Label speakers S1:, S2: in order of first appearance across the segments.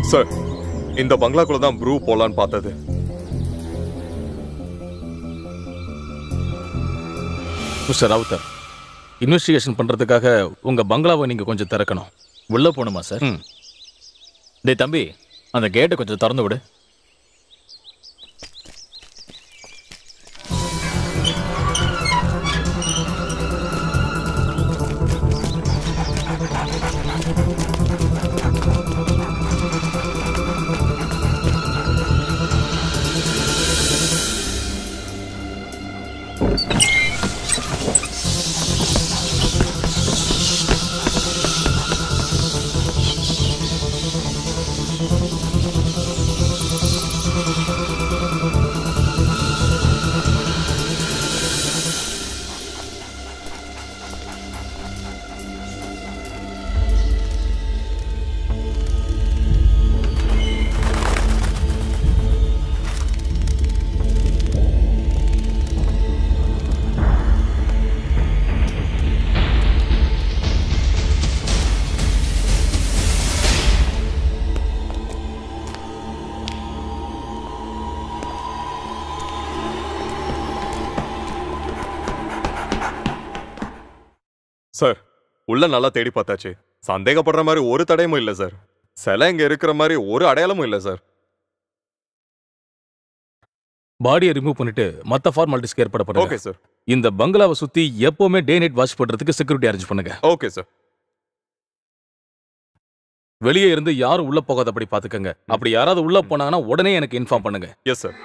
S1: Sir இந்த பங்களாக்குள்ள தான் Bru போலான்னு பார்த்தது
S2: மிஸ்டர் ராவுத்தர் இன்வெஸ்டிகேஷன் பண்றதுக்காக உங்க பங்களாவை நீங்க கொஞ்சம் திறக்கணும்
S3: உள்ள போகணுமா சார்
S2: ம்
S3: டேய் தம்பி அந்த கேட்டை கொஞ்சம் திறந்து விடு
S1: சார் உள்ள நல்லா தேடி பார்த்தாச்சு சந்தேகப்படுற மாதிரி ஒரு தடயமும் இல்லை சார் சிலை இங்க இருக்கிற மாதிரி ஒரு அடையாளமும் இல்லை சார்
S2: பாடியை ரிமூவ் பண்ணிட்டு மத்த ஃபார்மாலிட்டிஸ்க்கு ஏற்பாடு
S1: ஓகே
S2: பண்ணுங்க
S1: சார்
S2: இந்த பங்களாவை சுத்தி எப்பவுமே டே நைட் வாட்ச் பண்றதுக்கு செக்யூரிட்டி அரேஞ்ச் பண்ணுங்க
S1: ஓகே சார்
S2: வெளியே இருந்து யாரும் உள்ள போகாதபடி பாத்துக்கங்க அப்படி யாராவது உள்ள போனாங்கன்னா உடனே எனக்கு இன்ஃபார்ம் பண்ணுங்க
S1: எஸ் சார்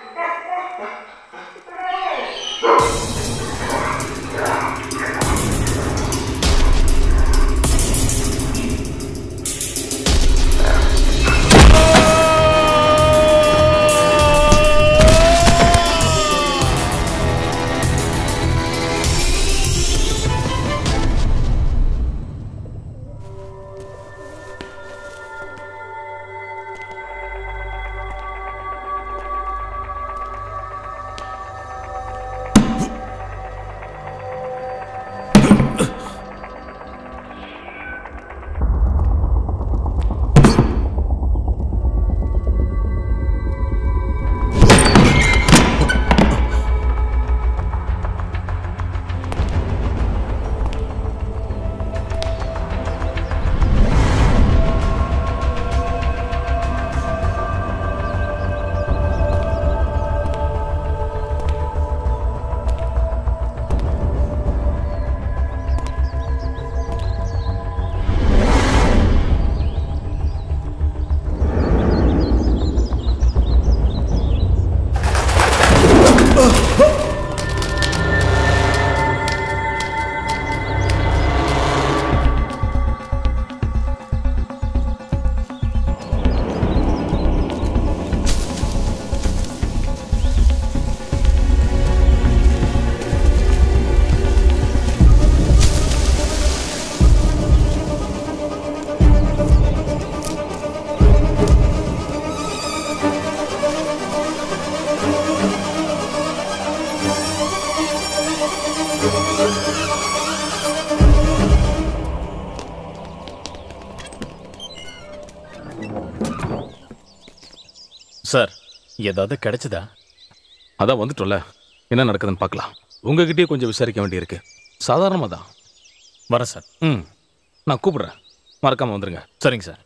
S3: சார் ஏதாவது கிடைச்சதா
S2: அதான் வந்துட்டோம்ல என்ன நடக்குதுன்னு பார்க்கலாம் உங்ககிட்டயே கொஞ்சம் விசாரிக்க வேண்டியிருக்கு சாதாரணமா தான்
S3: வரேன் சார்
S2: ம் நான் கூப்பிடுறேன் மறக்காம வந்துருங்க
S3: சரிங்க சார்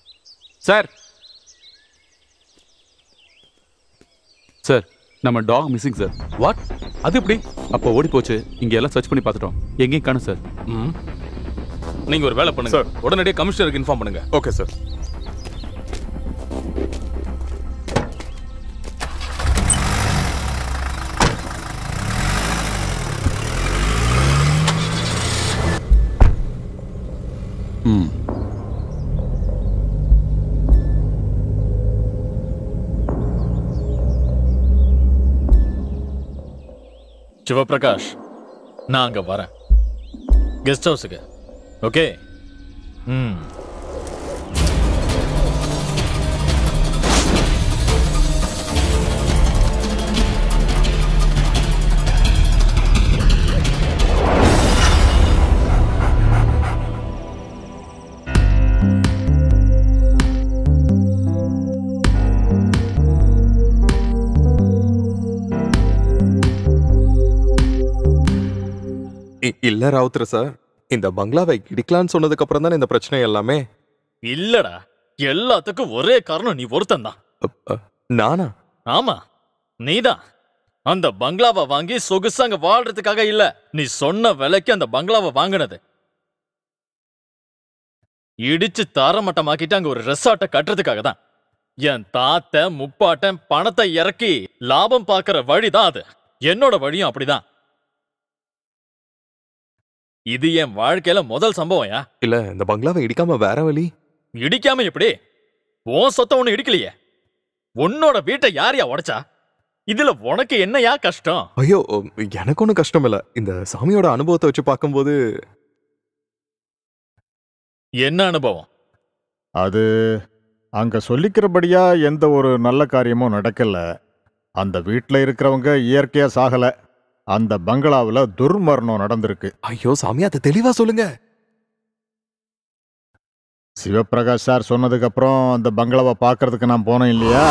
S4: சார் சார் நம்ம டாக் மிஸ்ஸிங் சார்
S2: வாட் அது எப்படி
S4: அப்போ ஓடி போச்சு இங்க எல்லாம் சர்ச் பண்ணி பார்த்துட்டோம் எங்கேயும் காணும் சார்
S2: ம் நீங்க ஒரு வேலை பண்ணுங்க
S1: Sir.
S2: உடனடியே கமிஷனருக்கு இன்ஃபார்ம் பண்ணுங்க
S1: ஓகே சார்
S4: ம்
S3: சிவபிரகாஷ் நான் அங்க வரேன் கெஸ்ட் ஹவுஸுக்கு ஓகே ம்
S1: இ- இல்ல ராவுத்ர சார் இந்த பங்களாவை இடிக்கலான்னு சொன்னதுக்கு அப்புறம் தானே இந்த பிரச்சனை எல்லாமே
S3: இல்லடா எல்லாத்துக்கும் ஒரே காரணம் நீ ஒருத்தன் தான்
S1: அ, அ, நானா
S3: ஆமா நீதான் அந்த பங்களாவை வாங்கி சொகுசா அங்க வாழ்றதுக்காக இல்ல நீ சொன்ன விலைக்கு அந்த பங்களாவை வாங்கினது இடிச்சு தாரமட்டமாக்கிட்டு அங்க ஒரு ரெசார்ட்டை கட்டுறதுக்காக தான் என் தாத்த முப்பாட்டன் பணத்தை இறக்கி லாபம் பார்க்கற வழிதான் அது என்னோட வழியும் அப்படிதான் இது என் வாழ்க்கையில முதல் சம்பவம்யா
S1: இல்ல இந்த பங்களாவை இடிக்காம வேற வழி
S3: இடிக்காம எப்படி உன் சொத்தை ஒண்ணு இடிக்கலையே உன்னோட வீட்டை யாரையா உடைச்சா இதுல உனக்கு என்னையா கஷ்டம்
S1: ஐயோ எனக்கு ஒன்றும் கஷ்டம் இல்ல இந்த சாமியோட அனுபவத்தை வச்சு பார்க்கும்போது
S3: என்ன அனுபவம்
S5: அது அங்க சொல்லிக்கிறபடியா எந்த ஒரு நல்ல காரியமும் நடக்கல அந்த வீட்டில் இருக்கிறவங்க இயற்கையா சாகல அந்த பங்களாவில் துர்மரணம் நடந்திருக்கு
S1: ஐயோ சாமி அதை தெளிவா சொல்லுங்க
S5: சிவபிரகாஷ் சார் சொன்னதுக்கு அப்புறம் அந்த பங்களாவை பார்க்கறதுக்கு நான் போனேன் இல்லையா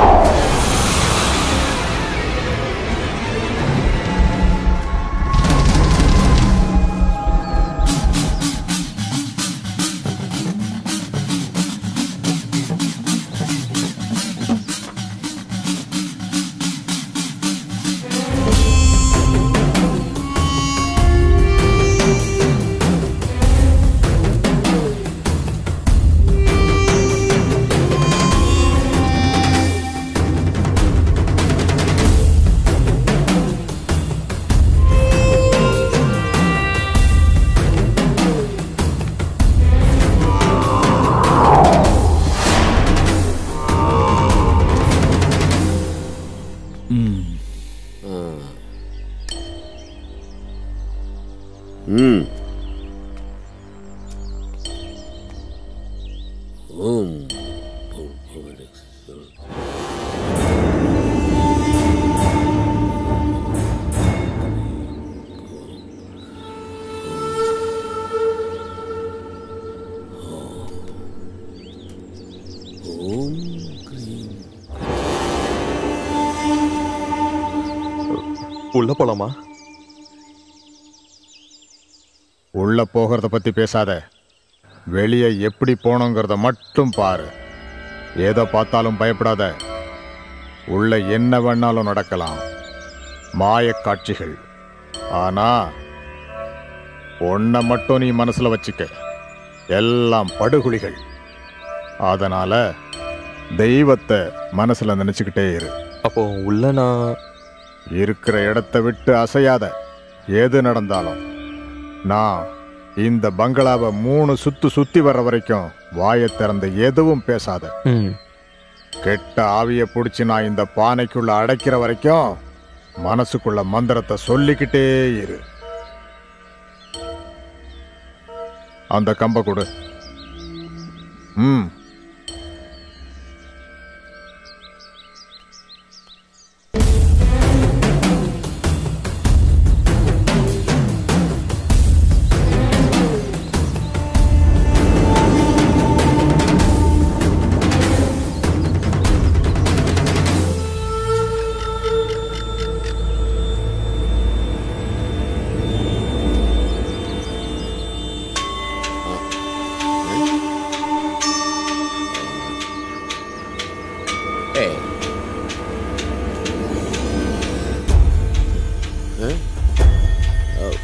S6: ம் ஓம் ஓம் க்ரீம்
S1: உள்ள போலாமா
S5: உள்ள போகிறத பத்தி பேசாத வெளியே எப்படி போனோங்கிறத மட்டும் பாரு ஏதோ பார்த்தாலும் பயப்படாத உள்ள என்ன வேணாலும் நடக்கலாம் மாயக் காட்சிகள் ஆனா ஒன்ன மட்டும் நீ மனசுல வச்சுக்க எல்லாம் படுகுழிகள் அதனால தெய்வத்தை மனசுல நினைச்சுக்கிட்டே இரு
S1: அப்போ உள்ள நான்
S5: இருக்கிற இடத்த விட்டு அசையாத எது நடந்தாலும் நான் இந்த பங்களாவை மூணு சுத்து சுத்தி வர்ற வரைக்கும் வாயை திறந்து எதுவும் பேசாத
S1: ம்,
S5: கெட்ட ஆவிய பிடிச்சி நான் இந்த பானைக்குள்ள அடைக்கிற வரைக்கும் மனசுக்குள்ள மந்திரத்தை சொல்லிக்கிட்டே இரு அந்த கம்ப கொடு ம்
S6: Hey. Huh? Oh.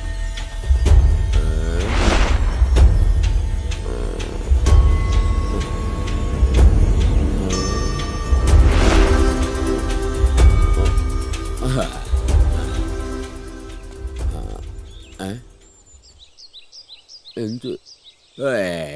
S6: എന്ത് ഏ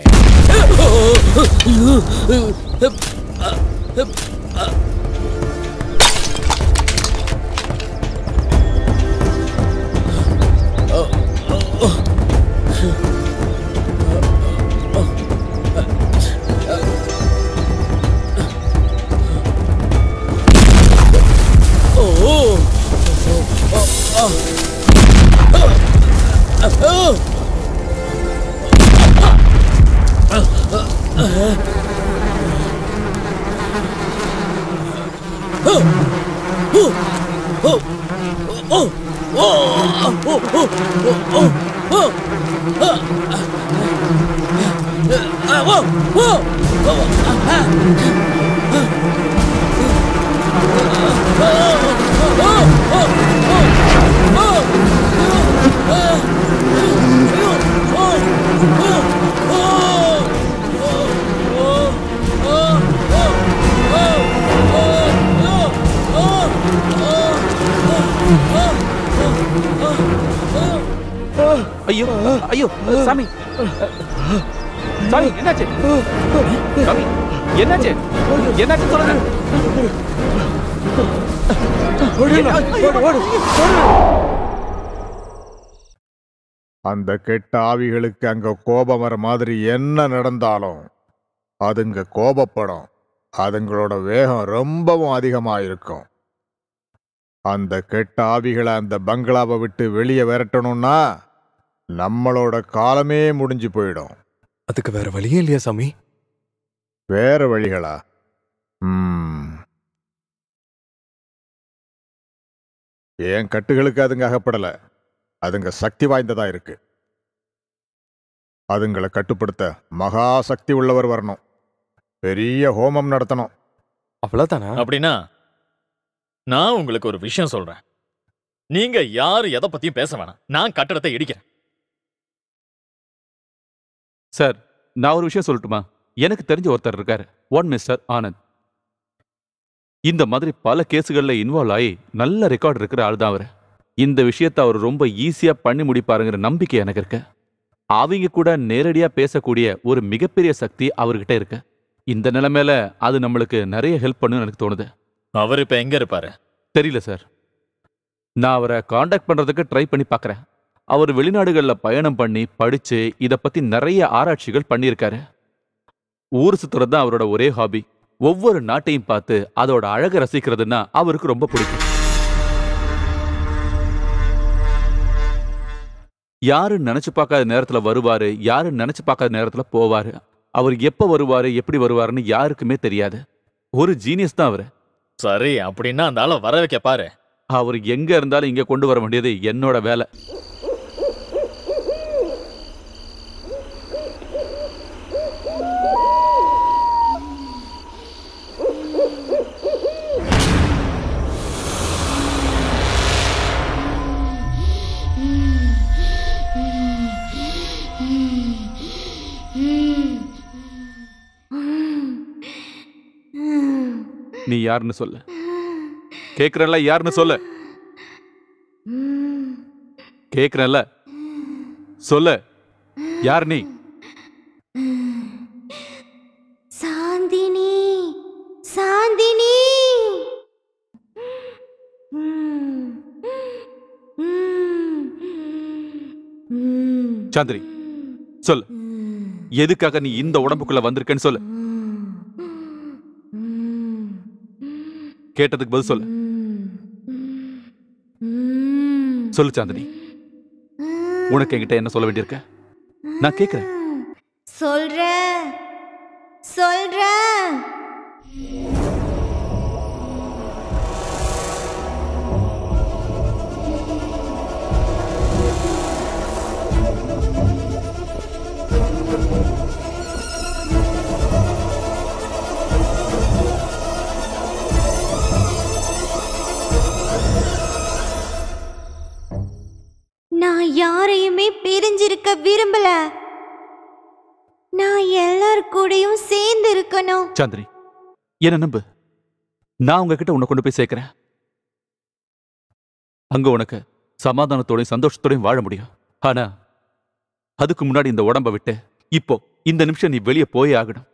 S7: oh, oh, oh, oh, oh, oh.
S4: ஐயோ ஐயோ சாமி சாமி என்னாச்சு சாமி என்னாச்சு என்னாச்சு சொல்லுங்க
S5: அந்த கெட்ட ஆவிகளுக்கு அங்க கோபம் வர மாதிரி என்ன நடந்தாலும் அதுங்க கோபப்படும் அதுங்களோட வேகம் ரொம்பவும் அதிகமா இருக்கும் அந்த கெட்ட ஆவிகளை அந்த பங்களாவை விட்டு வெளியே விரட்டணும்னா நம்மளோட காலமே முடிஞ்சு போயிடும்
S1: அதுக்கு வேற வழியே இல்லையா சாமி
S5: வேற வழிகளா ம். என் கட்டுகளுக்கு அதுங்க அகப்படல அதுங்க சக்தி வாய்ந்ததா இருக்கு அதுங்களை கட்டுப்படுத்த மகா சக்தி உள்ளவர் வரணும் பெரிய ஹோமம் நடத்தணும்
S1: அவ்வளவுதானா
S3: அப்படின்னா நான் உங்களுக்கு ஒரு விஷயம் சொல்றேன் நீங்க யாரு எதை பத்தியும் பேச வேணாம் நான் கட்டடத்தை இடிக்கிறேன்
S4: சார் நான் ஒரு விஷயம் சொல்லட்டுமா எனக்கு தெரிஞ்ச ஒருத்தர் இருக்காரு ஒன் மிஸ்டர் ஆனந்த் இந்த மாதிரி பல கேஸுகள்ல இன்வால்வ் ஆகி நல்ல ரெக்கார்ட் இருக்கிற ஆள் தான் அவர் இந்த விஷயத்தை அவர் ரொம்ப ஈஸியா பண்ணி முடிப்பாருங்கிற நம்பிக்கை எனக்கு இருக்கு அவங்க கூட நேரடியா பேசக்கூடிய ஒரு மிகப்பெரிய சக்தி அவர்கிட்ட இருக்கு இந்த நிலைமையில அது நம்மளுக்கு நிறைய ஹெல்ப் பண்ணுன்னு எனக்கு தோணுது
S3: அவர் இப்ப எங்க இருப்பாரு
S4: தெரியல சார் நான் அவரை காண்டாக்ட் பண்றதுக்கு ட்ரை பண்ணி பார்க்கறேன் அவர் வெளிநாடுகளில் பயணம் பண்ணி படிச்சு இதை பத்தி நிறைய ஆராய்ச்சிகள் பண்ணியிருக்காரு ஊர் சுத்துறது தான் அவரோட ஒரே ஹாபி ஒவ்வொரு நாட்டையும் பார்த்து அதோட அழகை ரசிக்கிறதுன்னா அவருக்கு ரொம்ப பிடிக்கும் யாரு நினைச்சு பார்க்காத நேரத்துல வருவாரு யாரு நினைச்சு பார்க்காத நேரத்துல போவாரு அவர் எப்ப வருவாரு எப்படி வருவாருன்னு யாருக்குமே தெரியாது ஒரு ஜீனியஸ் தான் அவர்
S3: சரி அப்படின்னா அந்த ஆளை வர வைக்க பாரு
S4: அவர் எங்க இருந்தாலும் இங்க கொண்டு வர வேண்டியது என்னோட வேலை நீ யாருன்னு சொல்லு கேக்குறல்ல யாருன்னு சொல்லு கேக்குறல்ல சொல்லு யார் நீ
S7: சாந்தினி சாந்தினி ம். ம். ம்.
S4: சாந்திரி சொல்லு எதுக்காக நீ இந்த உடம்புக்குள்ள வந்திருக்கேன்னு சொல்லு கேட்டதுக்கு பதில் சொல்லு சொல்லு சாந்தினி உனக்கு என்கிட்ட என்ன சொல்ல வேண்டியிருக்க நான் கேக்குறேன்
S7: சொல்றேன் சொல்றேன் நான் யாரையுமே பிரிஞ்சிருக்க விரும்பல நான் எல்லார் கூடயும் சேர்ந்து இருக்கணும்
S4: சாந்திரி என்ன நம்பு நான் உங்ககிட்ட உன்னை கொண்டு போய் சேர்க்கிறேன் அங்க உனக்கு சமாதானத்தோடையும் சந்தோஷத்தோடையும் வாழ முடியும் ஆனா அதுக்கு முன்னாடி இந்த உடம்ப விட்டு இப்போ இந்த நிமிஷம் நீ வெளியே போயே ஆகணும்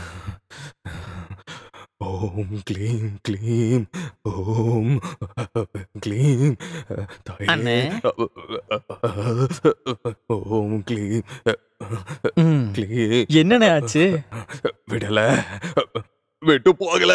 S1: ஓம் க்ளீம் க்ளீம் ஓம் க்ளீம் தாயே.
S3: அண்ணே.
S1: ஓம் க்ளீம் க்ளீம்
S3: என்னண்ணே ஆச்சு
S1: விடல விட்டு போகல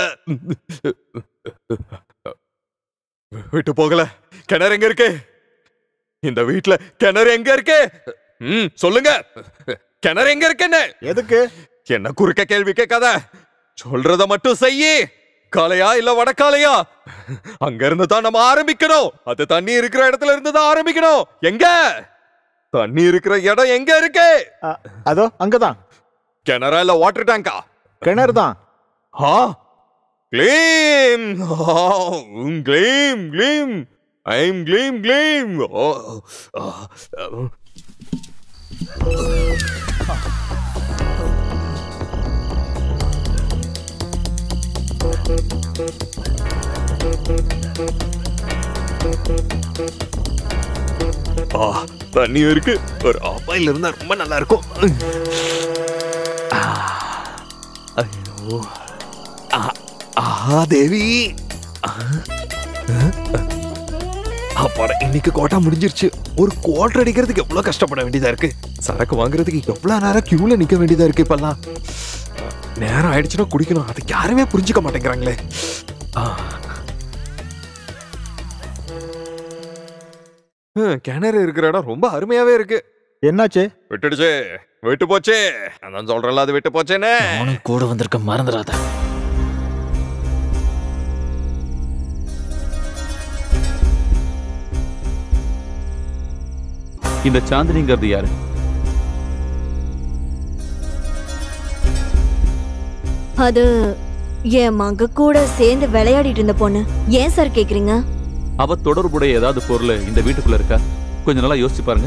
S1: விட்டு போகல கிணறு எங்க இருக்கு இந்த வீட்ல கிணறு எங்க இருக்கு ம் சொல்லுங்க கிணறு எங்க இருக்குன்னு
S5: எதுக்கு
S1: என்ன குறுக்க கேள்வி கேட்காத சொல்றத மட்டும் செய்யி காலையா இல்ல வடக்காலையா அங்க இருந்து தான் நம்ம ஆரம்பிக்கணும் அது தண்ணி இருக்கிற இடத்துல இருந்து தான் ஆரம்பிக்கணும் எங்க தண்ணி இருக்கிற இடம் எங்க இருக்கு
S5: அதோ அங்கதான்
S1: கிணறா இல்ல வாட்டர் டேங்கா
S5: கிணறு தான்
S1: ஆ க்ளீம் க்ளீம் க்ளீம் ஐம் க்ளீம் க்ளீம் ஓ ஆ, ஆ. ஆ தண்ணி இருக்கு ஒரு ஆப்பாயில் இருந்தா ரொம்ப நல்லா இருக்கும் ஆ, ஐயோ ஆ, ஆஹா தேவி ஆ, அப்பாடா இன்னைக்கு கோட்டா முடிஞ்சிருச்சு ஒரு குவார்டர் அடிக்கிறதுக்கு எவ்வளவு கஷ்டப்பட வேண்டியதா இருக்கு சரக்கு வாங்குறதுக்கு எவ்வளவு நேரம் கியூல நிக்க வேண்டியதா இருக்கு இப்பெல்லாம் நேரம் ஆயிடுச்சுன்னா குடிக்கணும் அது யாருமே புரிஞ்சுக்க மாட்டேங்கிறாங்களே ஆ. ஹம், கிணறு இருக்கிற இடம் ரொம்ப அருமையாவே இருக்கு
S5: என்னாச்சு
S1: விட்டுடுச்சு விட்டு போச்சே அதான் சொல்றேன்ல அது விட்டு போச்சேன்னு
S3: நானும் கூட வந்திருக்க மறந்துடாத
S4: இந்த சாந்தினிங்கிறது யாரு
S7: அது என் மக கூட சேர்ந்து விளையாடிட்டு இருந்த பொண்ணு ஏன் சார் கேக்குறீங்க
S4: அவ தொடர்புடைய ஏதாவது பொருள் இந்த வீட்டுக்குள்ள இருக்கா கொஞ்சம் நல்லா யோசிச்சு பாருங்க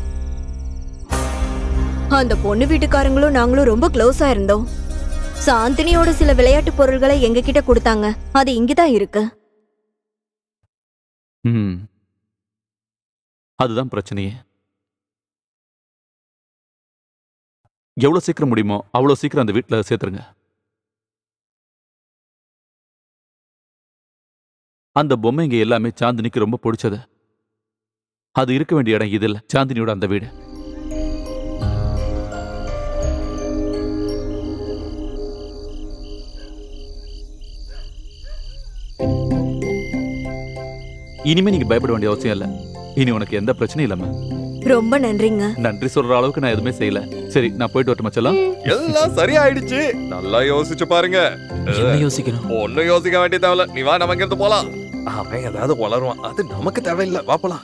S7: அந்த பொண்ணு வீட்டுக்காரங்களும் நாங்களும் ரொம்ப க்ளோஸா இருந்தோம் சாந்தினியோட சில விளையாட்டு பொருள்களை எங்க கிட்ட கொடுத்தாங்க அது இங்கதான் இருக்கு
S4: ம் அதுதான் பிரச்சனையே எவ்வளவு சீக்கிரம் முடியுமோ அவ்வளவு சீக்கிரம் அந்த வீட்டுல சேர்த்துருங்க அந்த பொம்மைங்க எல்லாமே சாந்தினிக்கு ரொம்ப பிடிச்சது அது இருக்க வேண்டிய இடம் இது இல்ல சாந்தினியோட அந்த வீடு இனிமே நீங்க பயப்பட வேண்டிய அவசியம் இல்ல இனி உனக்கு எந்த பிரச்சனையும் இல்லாம
S7: ரொம்ப நன்றிங்க
S4: நன்றி சொல்ற அளவுக்கு நான் எதுவுமே செய்யல சரி நான் போயிட்டு வரட்டுமா செல்லம்
S1: எல்லாம் சரியாயிடுச்சு நல்லா யோசிச்சு பாருங்க
S3: என்ன யோசிக்கணும்
S1: ஒன்னும் யோசிக்க வேண்டிய தேவையில்ல நீ வா நம்ம இங்கிருந்து போலாம் அவன் ஏதாவது வளருவான் அது நமக்கு தேவையில்லை வா போலாம்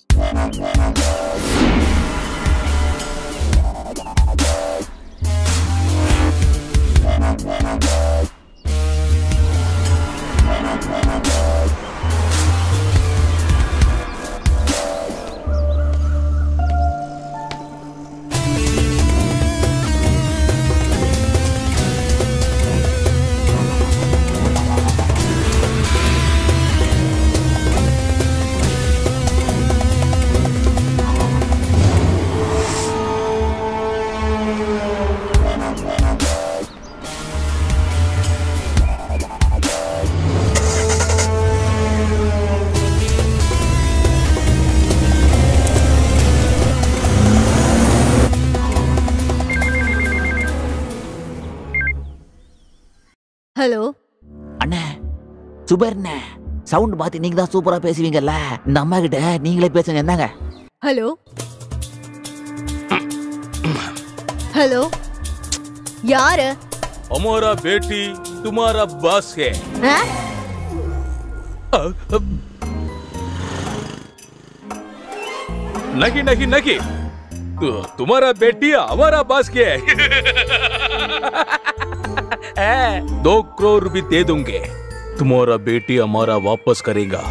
S7: ஹலோ
S8: அண்ணே சுபர்ண்ணே சவுண்ட் பார்த்து நீங்க தான் சூப்பரா பேசுவீங்கல்ல இந்த அம்மா கிட்ட நீங்களே பேசுங்க என்னங்க
S7: ஹலோ ஹலோ யாரு
S2: हमारा बेटी तुम्हारा बस है
S7: ஆ?
S2: नहीं नहीं नहीं तो तुम्हारा बेटी हमारा बस के है दो करोड़ रुपए दे दूंगे तुम्हारा बेटी हमारा वापस करेगा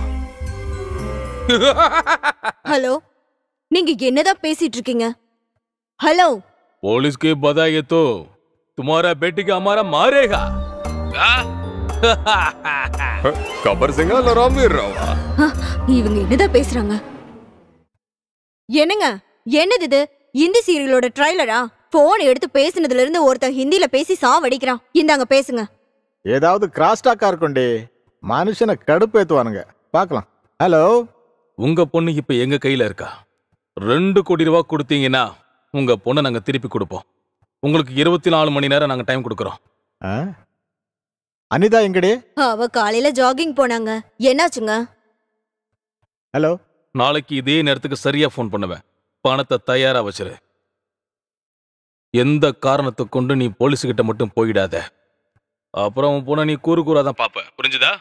S7: ஹலோ நீங்க என்னதான் பேசிட்டு இருக்கீங்க ஹலோ
S2: पुलिस के बताइए तो तुम्हारा बेटी का हमारा मारेगा
S1: கபர் சிங்கா இல்ல ராம்வீர் ராவா
S7: இவங்க என்னதான் பேசுறாங்க என்னங்க என்னது இது இந்தி சீரியலோட ட்ரைலரா போன் எடுத்து பேசுனதுல இருந்து ஒருத்தன் ஹிந்தில பேசி சாவடிக்கிறான் இந்தாங்க பேசுங்க
S5: ஏதாவது கிராஸ் டாக்கா இருக்கும்டே மனுஷனை கடுப்பேத்துவானுங்க பார்க்கலாம் ஹலோ
S2: உங்க பொண்ணு இப்ப எங்க கையில இருக்கா ரெண்டு கோடி ரூபாய் கொடுத்தீங்கன்னா உங்க பொண்ணை நாங்க திருப்பி கொடுப்போம் உங்களுக்கு இருபத்தி நாலு மணி நேரம் நாங்க டைம் கொடுக்கறோம்
S5: ஆ? அனிதா எங்கடே
S7: அவ காலையில ஜாகிங் போனாங்க என்னாச்சுங்க
S5: ஹலோ
S2: நாளைக்கு இதே நேரத்துக்கு சரியா ஃபோன் பண்ணுவேன் பணத்தை தயாரா வச்சிரு எந்த காரணத்தை கொண்டு நீ போலீஸுகிட்ட மட்டும் போயிடாத அப்புறம் உன் பொண்ணை நீ கூறு கூறா தான் பாப்ப புரிஞ்சுதா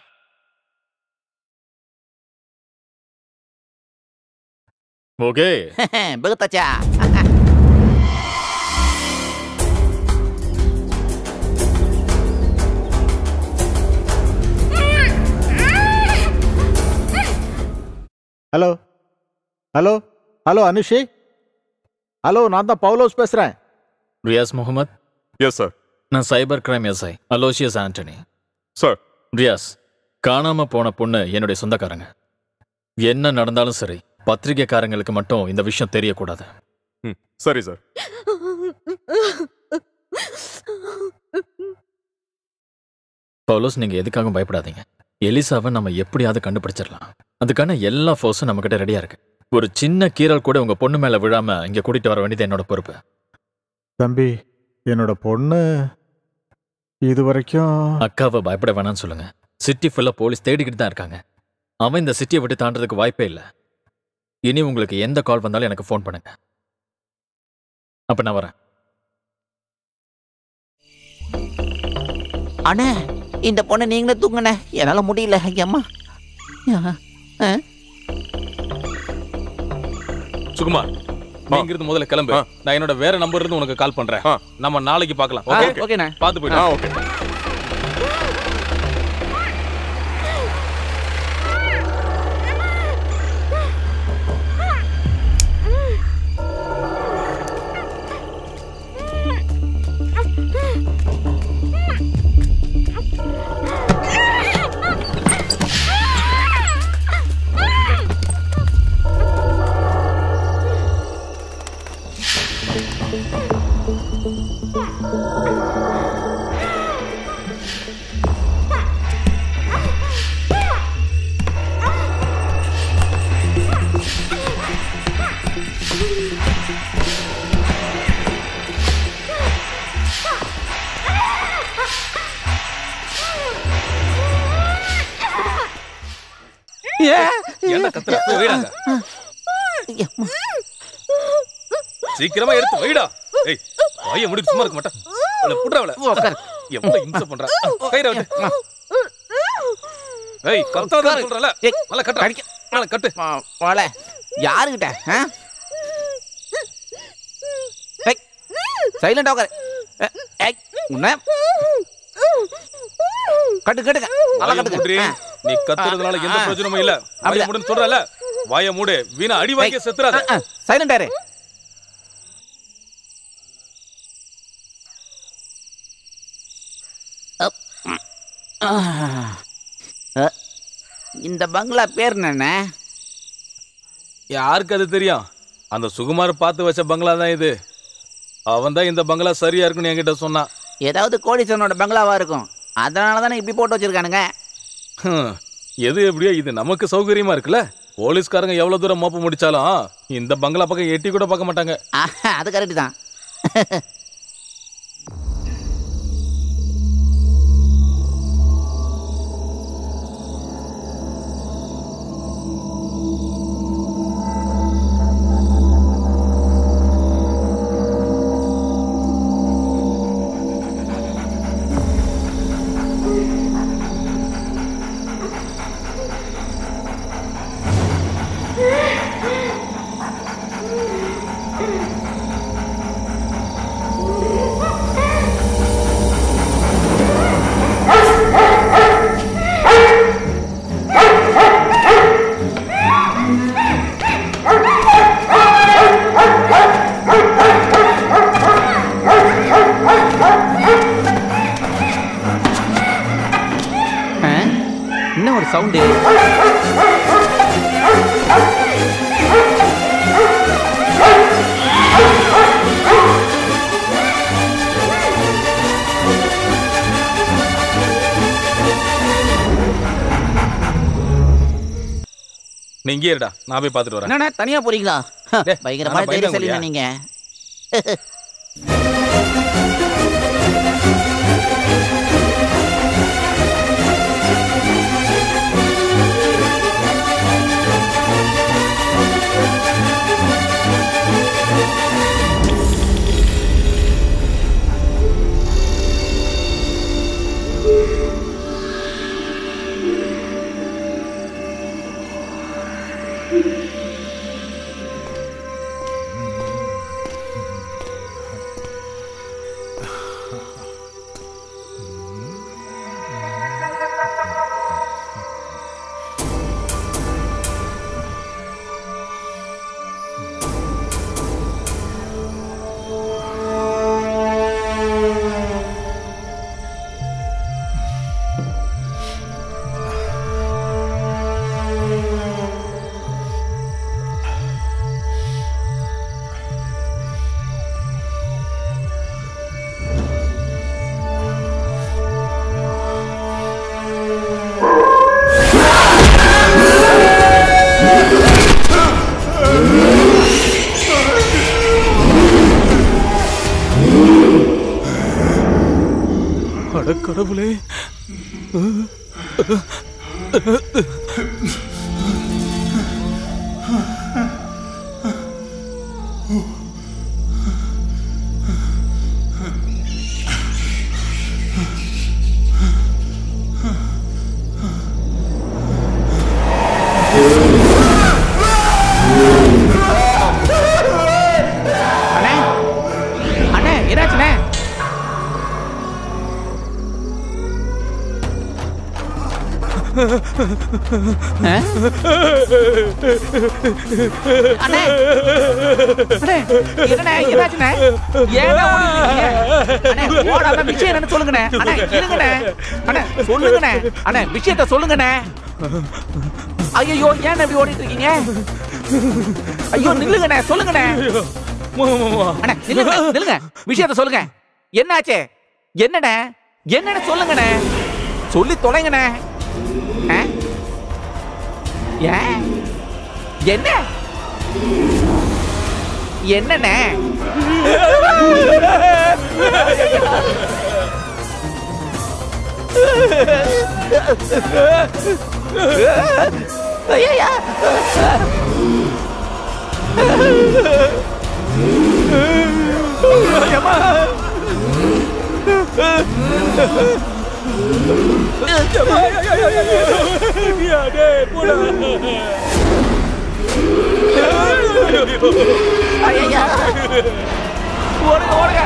S3: ஓகே
S8: பகுத்தாச்சா
S5: hello hello hello Anushi hello நான் தான் பவுலோஸ் பேசுகிறேன்
S3: ரியாஸ் முகமது
S9: எஸ் சார்
S3: நான் cyber crime SI Aloysius Antony
S9: sir
S3: Riyas காணாம போன பொண்ணு என்னுடைய சொந்தக்காரங்க என்ன நடந்தாலும் சரி பத்திரிகைக்காரங்களுக்கு மட்டும் இந்த விஷயம் தெரியக்கூடாது
S9: ம் சரி சார்
S3: பவுலோஸ் நீங்க எதுக்காகவும் பயப்படாதீங்க எலிசாவை நம்ம எப்படியாவது கண்டுபிடிச்சிடலாம் அதுக்கான எல்லா ஃபோர்ஸும் நம்ம கிட்ட ரெடியா இருக்கு ஒரு சின்ன கீறல் கூட உங்க பொண்ணு மேல விழாம இங்க கூட்டிட்டு வர வேண்டியது என்னோட பொறுப்பு
S5: தம்பி என்னோட பொண்ணு இது வரைக்கும்
S3: அக்காவை பயப்பட வேணாம்னு சொல்லுங்க சிட்டி ஃபுல்லா போலீஸ் தேடிக்கிட்டு தான் இருக்காங்க அவன் இந்த சிட்டியை விட்டு தாண்டறதுக்கு வாய்ப்பே இல்லை இனி உங்களுக்கு எந்த கால் வந்தாலும் எனக்கு ஃபோன் பண்ணுங்க அப்ப நான் வரேன்
S8: அண்ணே இந்த பொண்ணை நீங்களே தூங்குண்ணே என்னால முடியல ஐயம்மா
S2: சுகுமார் நீங்க இருந்து முதல்ல கிளம்பு
S9: ஆ.
S2: நான் என்னோட வேற நம்பர்ல இருந்து உனக்கு கால் பண்றேன்
S9: ஆ.
S2: நம்ம நாளைக்கு பார்க்கலாம்
S8: ஆ,
S2: ஓகே
S8: ஓகேண்ணே
S2: பார்த்து
S9: ஆ
S2: போயிட்டு
S9: ஓகே
S2: என்ன கத்துற போய் வைடாங்க
S8: ஐயம்மா.
S2: சீக்கிரமா எடுத்து வைடா ஏய் வாய முடிட்டு சும்மா இருக்க மாட்டேன் அவளை புடுறா அவளை
S8: உட்காரு.
S2: எவ்வளவு இம்சை பண்றா கயிறை விட்டு ஏய் கத்தாத சொல்றல
S8: ஏய்,
S2: நல்லா கட்டு
S8: கடிக்க.
S2: நல்லா கட்டு
S8: வா- வாழ யாருக்கிட்ட சைலண்டா உட்காரு ஏ, ஏய், உன்னை கட்டு கட்டுங்க நல்லா
S2: வாய மூடுறி.
S8: கட்டுங்க ஆ.
S2: நீ கத்துறதுனால எந்த
S8: ஆ.
S2: பிரயோஜனமும் இல்ல வாய
S8: அப்படியா?
S2: மூடுன்னு சொல்றல வாய மூடு வீணா அடி வாங்கி செத்துறாத
S8: சைலண்டா இரு அப். ஆ. அ, இந்த பங்களா பேர் என்ன
S2: யாருக்கு அது தெரியும் அந்த சுகுமார் பார்த்து வச்ச பங்களா தான் இது அவன் தான் இந்த பங்களா சரியா இருக்குன்னு என்கிட்ட சொன்னான்
S8: ஏதாவது கோடீஸ்வரனோட பங்களாவா இருக்கும் அதனால தானே இப்படி போட்டு வச்சிருக்கானுங்க
S2: ஹம், எது எப்படியோ இது நமக்கு சௌகரியமா இருக்குல்ல போலீஸ்காரங்க எவ்வளவு தூரம் மோப்ப முடிச்சாலும் இந்த பங்களா பக்கம் எட்டி கூட பார்க்க மாட்டாங்க
S8: ஆஹா, அது கரெக்ட் தான் ஆ? என்ன ஒரு சவுண்டு
S2: நீ இங்கே இருடா நான் போய் பார்த்துட்டு வரேன்
S8: என்னண்ணா தனியா போறீங்களா ஹ,
S2: டேய்,
S8: பயங்கரமான
S2: நானா
S8: தைரியம்
S2: பயந்தாங்கோலியா?
S8: சொல்லிங்க நீங்க
S2: அட கடவுளே
S8: அண்ணே அண்ணே என்னாச்சுண்ணே ஆ? அண்ணே அண்ணே என்னண்ணே என்னாச்சுண்ணே ஏன்டா ஓடிட்டு இருக்கீங்க? அண்ணே ஓடாத விஷயம் என்னன்னு சொல்லுங்கண்ணே அண்ணே இருங்கண்ணே அண்ணே சொல்லுங்கண்ணே அண்ணே விஷயத்த சொல்லுங்கண்ணே ஐயோ ஏன் இப்படி ஓடிட்டு இருக்கீங்க ஐயோ நில்லுங்கண்ணே சொல்லுங்கண்ணே அண்ணே நில்லுங்க நில்லுங்க விஷயத்த சொல்லுங்க என்னாச்சு என்னண்ணே என்னன்னு சொல்லுங்கண்ணே சொல்லி தொலைங்கண்ணே ஆ? ஏன் என்ன என்னண்ணே ஐயா ஐயா ஓடுங்க ஓடுங்க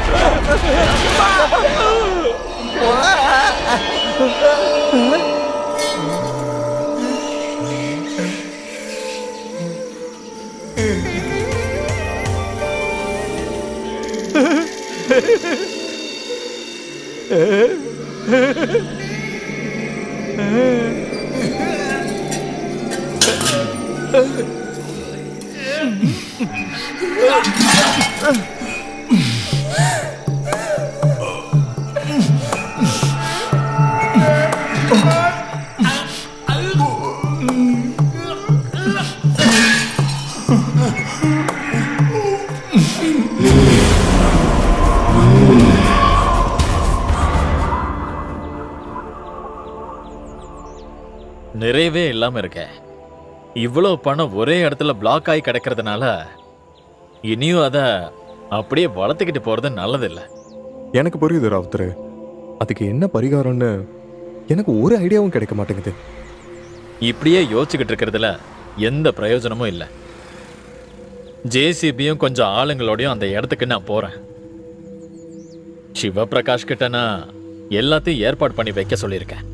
S3: நிறையவே இல்லாம இருக்கேன் இவ்வளவு பணம் ஒரே இடத்துல பிளாக் ஆகி கிடக்கிறதுனால இனியும் அத அப்படியே வளர்த்துக்கிட்டு போறது நல்லதில்லை
S1: எனக்கு புரியுது ராவுத்தர் அதுக்கு என்ன பரிகாரம்னு எனக்கு ஒரு ஐடியாவும் கிடைக்க மாட்டேங்குது
S3: இப்படியே யோசிச்சுக்கிட்டு இருக்கிறதுல எந்த பிரயோஜனமும் இல்லை ஜேசிபியும் கொஞ்சம் ஆளுங்களோடையும் அந்த இடத்துக்கு நான் போறேன் சிவபிரகாஷ் கிட்ட நான் எல்லாத்தையும் ஏற்பாடு பண்ணி வைக்க சொல்லியிருக்கேன்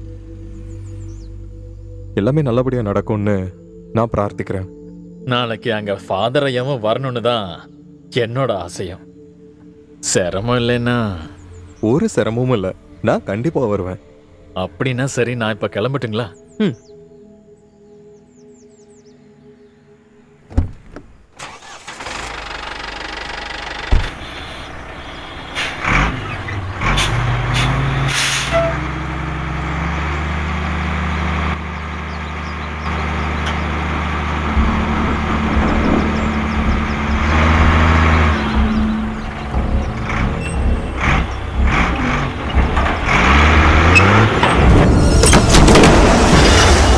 S1: எல்லாமே நல்லபடியா நடக்கும்னு நான் பிரார்த்திக்கிறேன்
S3: நாளைக்கு அங்க ஃபாதர் ஐயாவும் வரணும்னு தான் என்னோட ஆசையும் சிரமம் இல்லைன்னா
S1: ஒரு சிரமமும் இல்லை நான் கண்டிப்பா வருவேன்
S3: அப்படின்னா சரி நான் இப்ப கிளம்பட்டுங்களா
S1: ம்
S8: ஆ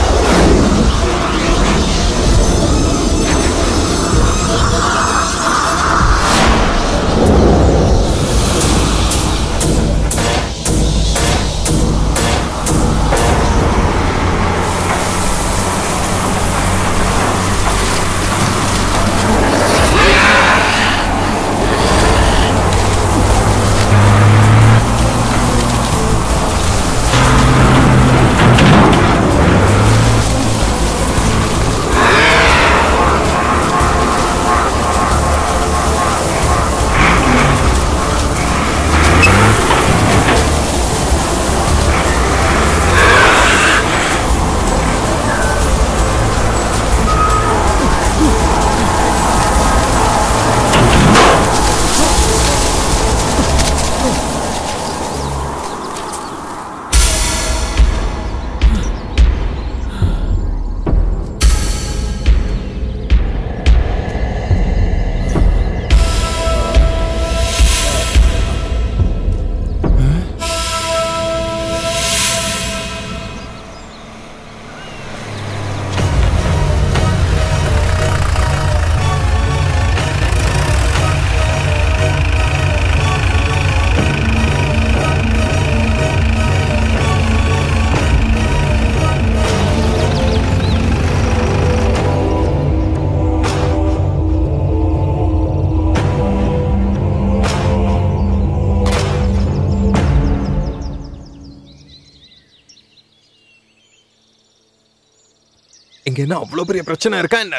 S1: இங்க என்ன அவ்வளவு பெரிய பிரச்சனை இருக்கா என்ன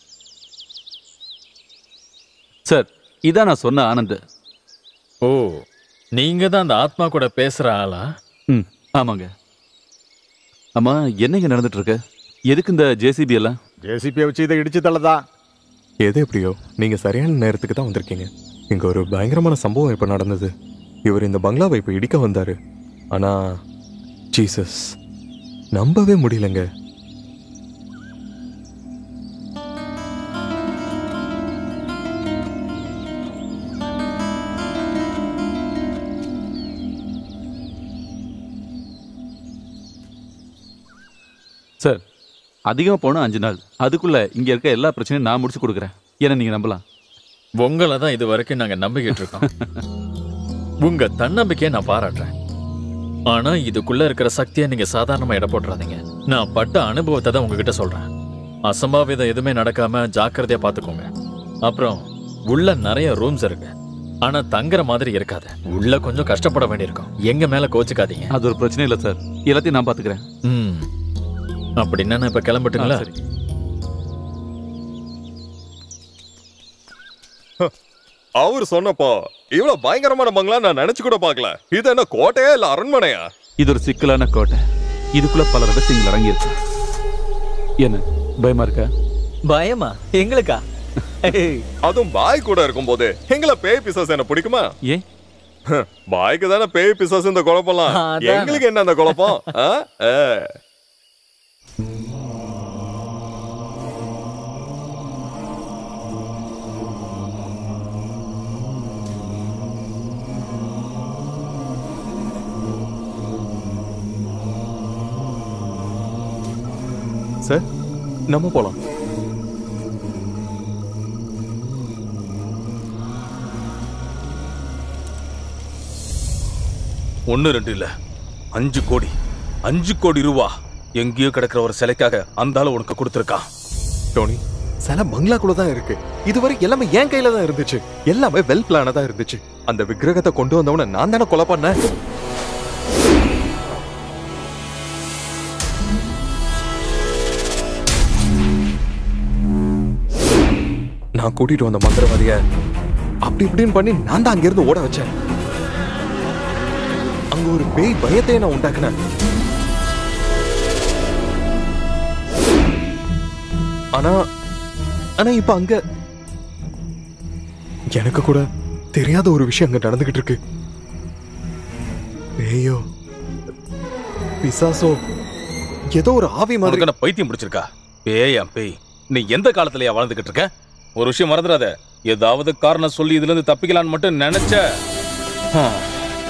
S4: சார் இதான் நான் சொன்ன ஆனந்த்
S3: ஓ நீங்க தான் அந்த ஆத்மா கூட பேசுற ஆளா
S4: ம் ஆமாங்க அம்மா என்னங்க நடந்துட்டு இருக்கு எதுக்கு இந்த ஜேசிபி எல்லாம்
S5: ஜேசிபியை வச்சு இதை இடிச்சு தள்ளதான்
S9: எது எப்படியோ நீங்க சரியான நேரத்துக்கு தான் வந்திருக்கீங்க இங்க ஒரு பயங்கரமான சம்பவம் இப்ப நடந்தது இவர் இந்த பங்களாவை இப்ப இடிக்க வந்தாரு ஆனா ஜீசஸ் நம்பவே முடியலங்க
S4: சார் அதிகமாக போனால் அஞ்சு நாள் அதுக்குள்ள இங்கே இருக்க எல்லா பிரச்சனையும் நான் முடிச்சு கொடுக்குறேன் ஏன்னா நீங்கள் நம்பலாம்
S3: உங்களை தான் இது வரைக்கும் நாங்க நம்பிக்கிட்டு இருக்கோம் உங்க தன்னம்பிக்கையை நான் பாராட்டுறேன் ஆனா இதுக்குள்ள இருக்கிற சக்தியை நீங்க சாதாரணமா எடை போட்டுறாதீங்க நான் பட்ட அனுபவத்தை தான் உங்ககிட்ட சொல்றேன் அசம்பாவிதம் எதுவுமே நடக்காம ஜாக்கிரதையா பாத்துக்கோங்க அப்புறம் உள்ள நிறைய ரூம்ஸ் இருக்கு ஆனா தங்குற மாதிரி இருக்காது உள்ள கொஞ்சம் கஷ்டப்பட வேண்டியிருக்கும் எங்க மேல கோச்சுக்காதீங்க
S4: அது ஒரு பிரச்சனை இல்லை சார் எல்லாத்தையும் நான் பார்த்துக்கிறேன்
S3: ம் அப்படின்னா நான் இப்ப கிளம்பட்டுங்களா
S4: ஆ, சரி.
S9: அவர் சொன்னப்போ இவ்வளவு பயங்கரமான பங்களா நான் நினைச்சு கூட பார்க்கல இது என்ன கோட்டையா இல்ல அரண்மனையா
S4: இது ஒரு சிக்கலான கோட்டை இதுக்குள்ள பல ரகசியங்கள் அடங்கியிருக்கு என்ன பயமா இருக்கா
S10: பயமா எங்களுக்கா
S9: அதுவும் பாய் கூட இருக்கும்போது எங்களை பேய் பிசாசு என்ன பிடிக்குமா
S4: ஏன்
S9: பாய்க்கு தானே பேய் பிசாசு இந்த குழப்பம்லாம்
S10: அதானே.
S9: எங்களுக்கு என்ன அந்த குழப்பம் ஆ? ஆ. சார் நம்ம போலாம்
S2: ஒன்னு ரெண்டு இல்ல அஞ்சு கோடி அஞ்சு கோடி ரூபா எங்கேயோ கிடக்கிற ஒரு சிலைக்காக அந்த ஆளு உனக்கு கொடுத்துருக்கான்
S1: டோனி சில பங்களாக்குள்ள தான் இருக்கு இதுவரை எல்லாமே என் கையில தான் இருந்துச்சு எல்லாமே வெல் பிளானா தான் இருந்துச்சு அந்த விக்கிரகத்தை கொண்டு வந்தவன நான் தானே கொலை பண்ணேன் நான் கூட்டிட்டு வந்த மந்திரவாதிய அப்படி இப்படின்னு பண்ணி நான் தான் அங்கிருந்து ஓட வச்சேன் அங்க ஒரு பேய் பயத்தை நான் உண்டாக்குனேன் ஆனா ஆனா இப்ப அங்க எனக்கு கூட தெரியாத ஒரு விஷயம் அங்க நடந்துகிட்டு இருக்கு பேயோ பிசாசோ ஏதோ ஒரு ஆவி மாதிரி
S2: உனக்கு என்ன பைத்தியம் பிடிச்சிருக்கா பேயா பேய் நீ எந்த காலத்துலயா வாழ்ந்துகிட்டு இருக்க ஒரு விஷயம் மறந்துடாத ஏதாவது காரணம் சொல்லி இதுல இருந்து தப்பிக்கலான்னு மட்டும் நினைச்ச ஹம்.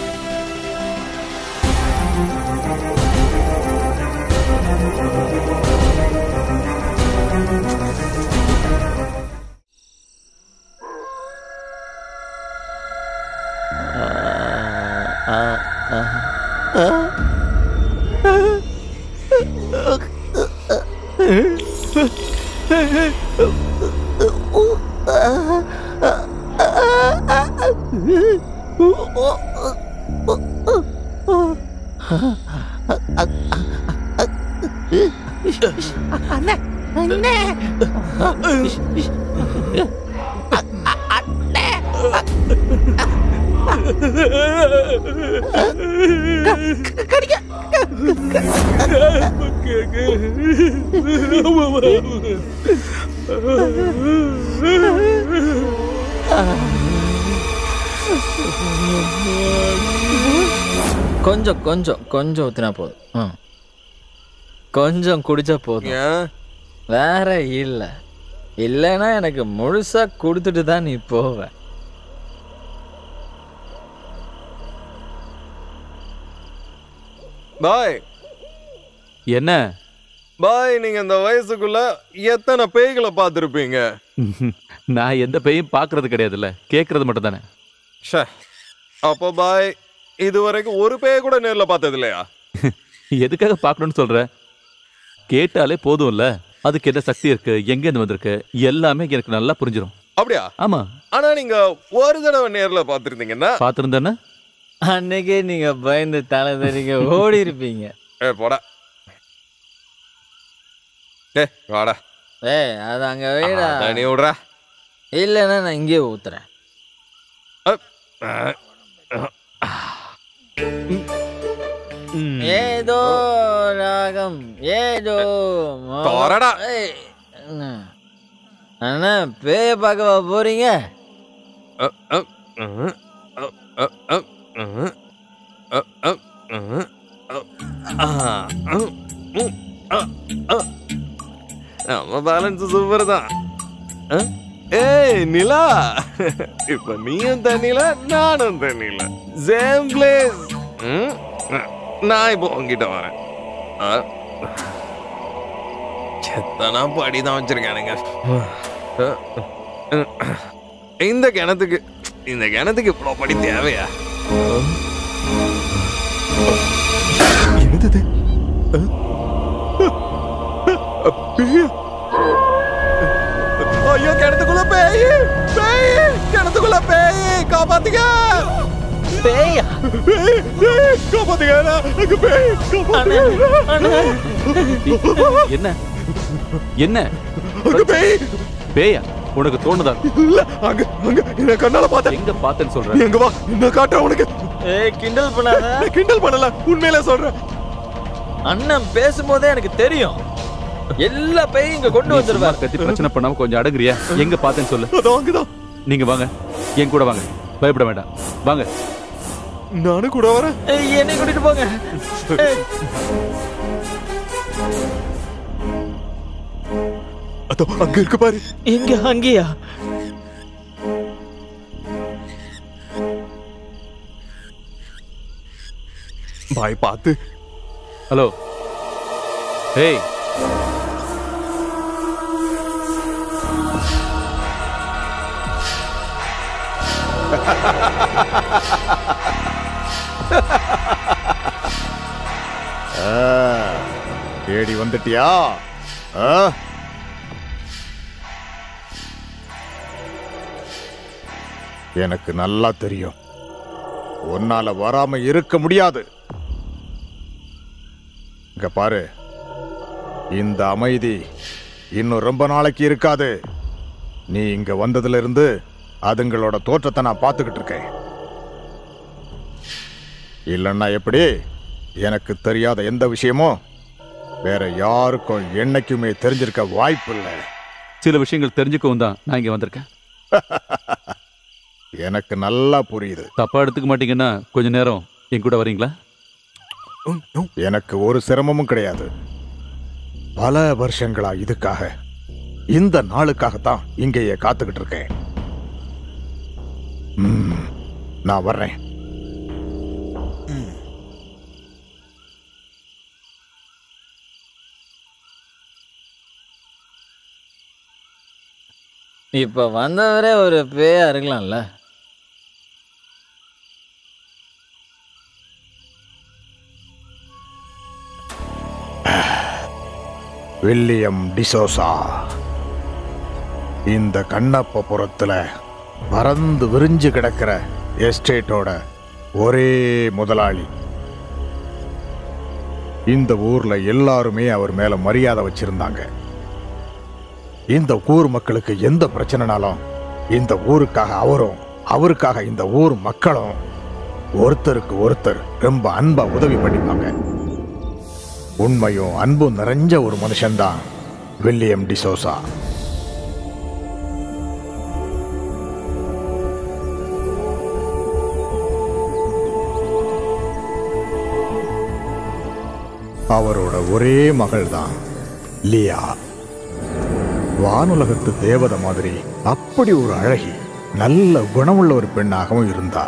S10: கொஞ்சம் கொஞ்சம் கொஞ்சம் ஊத்தினா போதும் ம். கொஞ்சம் குடிச்சா போதும்
S1: ஏன்
S10: வேற இல்ல இல்லைன்னா எனக்கு முழுசா கொடுத்துட்டு தான் நீ போவ
S1: பாய்
S4: என்ன
S1: பாய் நீங்க இந்த வயசுக்குள்ள எத்தனை பேய்களை பார்த்திருப்பீங்க
S4: நான் எந்த பேயும் பார்க்கறது கிடையாதுல்ல கேட்கறது மட்டும் தானே
S1: ஷே அப்போ பாய் இது வரைக்கும் ஒரு பேய் கூட நேர்ல பார்த்தது இல்லையா
S4: எதுக்காக பார்க்கணும்னு சொல்ற கேட்டாலே போதும்ல அதுக்கு என்ன சக்தி இருக்கு எங்கேருந்து வந்திருக்கு எல்லாமே எனக்கு நல்லா புரிஞ்சிடும்
S1: அப்படியா
S4: ஆமா
S1: ஆனா நீங்க ஒரு தடவை நேர்ல பார்த்திருந்தீங்கன்னா
S4: பார்த்துருந்தேன்னா
S10: அன்னைக்கே நீங்க பயந்து தலை தெரிங்க ஓடி இருப்பீங்க
S1: ஏ போடா டே வாடா
S10: ஏய் அது அங்க வைடா
S1: நீ விடுறா
S10: இல்லைன்னா நான் இங்கேயே ஊத்துறேன் ஏதோ ராகம் ஏதோ மோ-
S1: தோரடா.
S10: ஏய், என்ன? அண்ணா பேய பார்க்கவா போறீங்க
S1: நம்ம பேலன்ஸ் சூப்பர் தான் அஹ்? ஏய் நிலா இப்ப நீயும் தண்ணில நானும் தண்ணில சேம் பிளேஸ் நான் இப்போ உங்ககிட்ட வரேன் அஹ். எத்தனை படி தான் வச்சிருக்கானுங்க அஹ். இந்த கிணத்துக்கு இந்த கிணத்துக்கு இவ்வளோ படி தேவையா
S9: என்னது இது? அஹ்? அஹ், பேயா?
S1: ஐயோ கிணத்துக்குள்ள பேய் பேய் கிணத்துக்குள்ள பேய் காப்பாத்துங்க
S10: பேயா
S1: பேய், பேய், காப்பாத்துங்க அங்க பேய் காப்பாத்துங்க
S4: என்ன என்ன
S1: அங்க பேய்
S4: பேயா உனக்கு தோணுதா
S1: இல்ல அங்க அங்க என்ன கண்ணால பார்த்தேன்
S4: எங்க பார்த்தேன்னு
S1: நீ
S4: சொல்ற
S1: அங்க வா நான் காட்டுறேன் உனக்கு
S10: ஏய் கிண்டல் பண்ணாத
S1: நான் கிண்டல் பண்ணல உண்மையில சொல்றேன்
S10: அண்ணன் பேசும்போதே எனக்கு தெரியும் எல்லா பேயும் இங்க கொண்டு
S4: நீ சும்மா
S10: வந்துருவார்
S4: கத்தி பிரச்சனை பண்ணாம கொஞ்சம் அடங்குறியா எங்க பார்த்தேன்னு சொல்லு
S1: அதோ அங்கதான்
S4: நீங்க வாங்க என் கூட வாங்க பயப்பட வேண்டாம் வாங்க
S1: நானும் கூட வரேன்
S10: ஏய், என்னை கூட்டிட்டு போங்க ஏய்,
S1: அதோ அங்க இருக்கு பாரு
S10: எங்க அங்கேயா
S1: பாய் பார்த்து
S4: ஹலோ ஏய்
S5: ஆ, தேடி வந்துட்டியா ஆ? எனக்கு நல்லா தெரியும் உன்னால வராம இருக்க முடியாது இங்க பாரு இந்த அமைதி இன்னும் ரொம்ப நாளைக்கு இருக்காது நீ இங்க வந்ததுல இருந்து அதுங்களோட தோற்றத்தை நான் பார்த்துக்கிட்டு இருக்கேன் இல்லைன்னா எப்படி எனக்கு தெரியாத எந்த விஷயமும் வேற யாருக்கும் என்னைக்குமே தெரிஞ்சிருக்க வாய்ப்பு இல்லை
S4: சில விஷயங்கள் தெரிஞ்சுக்கவும் தான் நான் இங்க வந்திருக்கேன்
S5: எனக்கு நல்லா புரியுது
S4: தப்பா எடுத்துக்க மாட்டீங்கன்னா கொஞ்ச நேரம் என் கூட வரீங்களா
S5: எனக்கு ஒரு சிரமமும் கிடையாது பல வருஷங்களா இதுக்காக இந்த நாளுக்காகத்தான் இங்கேயே காத்துக்கிட்டு இருக்கேன் ம், நான் வர்றேன்
S10: இப்ப வந்தவரே ஒரு பேயா இருக்கலாம்ல
S5: வில்லியம் டிசோசா இந்த கண்ணப்பபுரத்துல பறந்து விரிஞ்சு கிடக்கிற எஸ்டேட்டோட ஒரே முதலாளி இந்த ஊர்ல எல்லாருமே அவர் மேல மரியாதை வச்சிருந்தாங்க இந்த ஊர் மக்களுக்கு எந்த பிரச்சனைனாலும் இந்த ஊருக்காக அவரும் அவருக்காக இந்த ஊர் மக்களும் ஒருத்தருக்கு ஒருத்தர் ரொம்ப அன்பா உதவி பண்ணிப்பாங்க உண்மையும் அன்பும் நிறைஞ்ச ஒரு மனுஷன்தான் வில்லியம் டிசோசா அவரோட ஒரே மகள் தான் லியா வானுலகத்து தேவதை மாதிரி அப்படி ஒரு அழகி நல்ல குணமுள்ள ஒரு பெண்ணாகவும் இருந்தா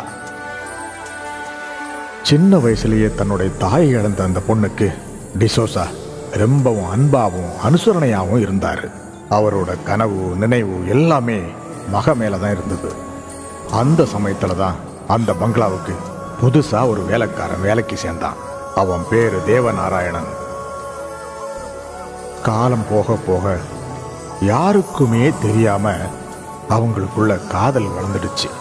S5: சின்ன வயசுலயே தன்னுடைய தாயை இழந்த அந்த பொண்ணுக்கு டிசோசா ரொம்பவும் அன்பாவும் அனுசரணையாகவும் இருந்தார் அவரோட கனவு நினைவு எல்லாமே மக மேல தான் இருந்தது அந்த சமயத்துல தான் அந்த பங்களாவுக்கு புதுசா ஒரு வேலைக்காரன் வேலைக்கு சேர்ந்தான் அவன் பேரு தேவநாராயணன் காலம் போக போக யாருக்குமே தெரியாம அவங்களுக்குள்ள காதல் வளர்ந்துடுச்சு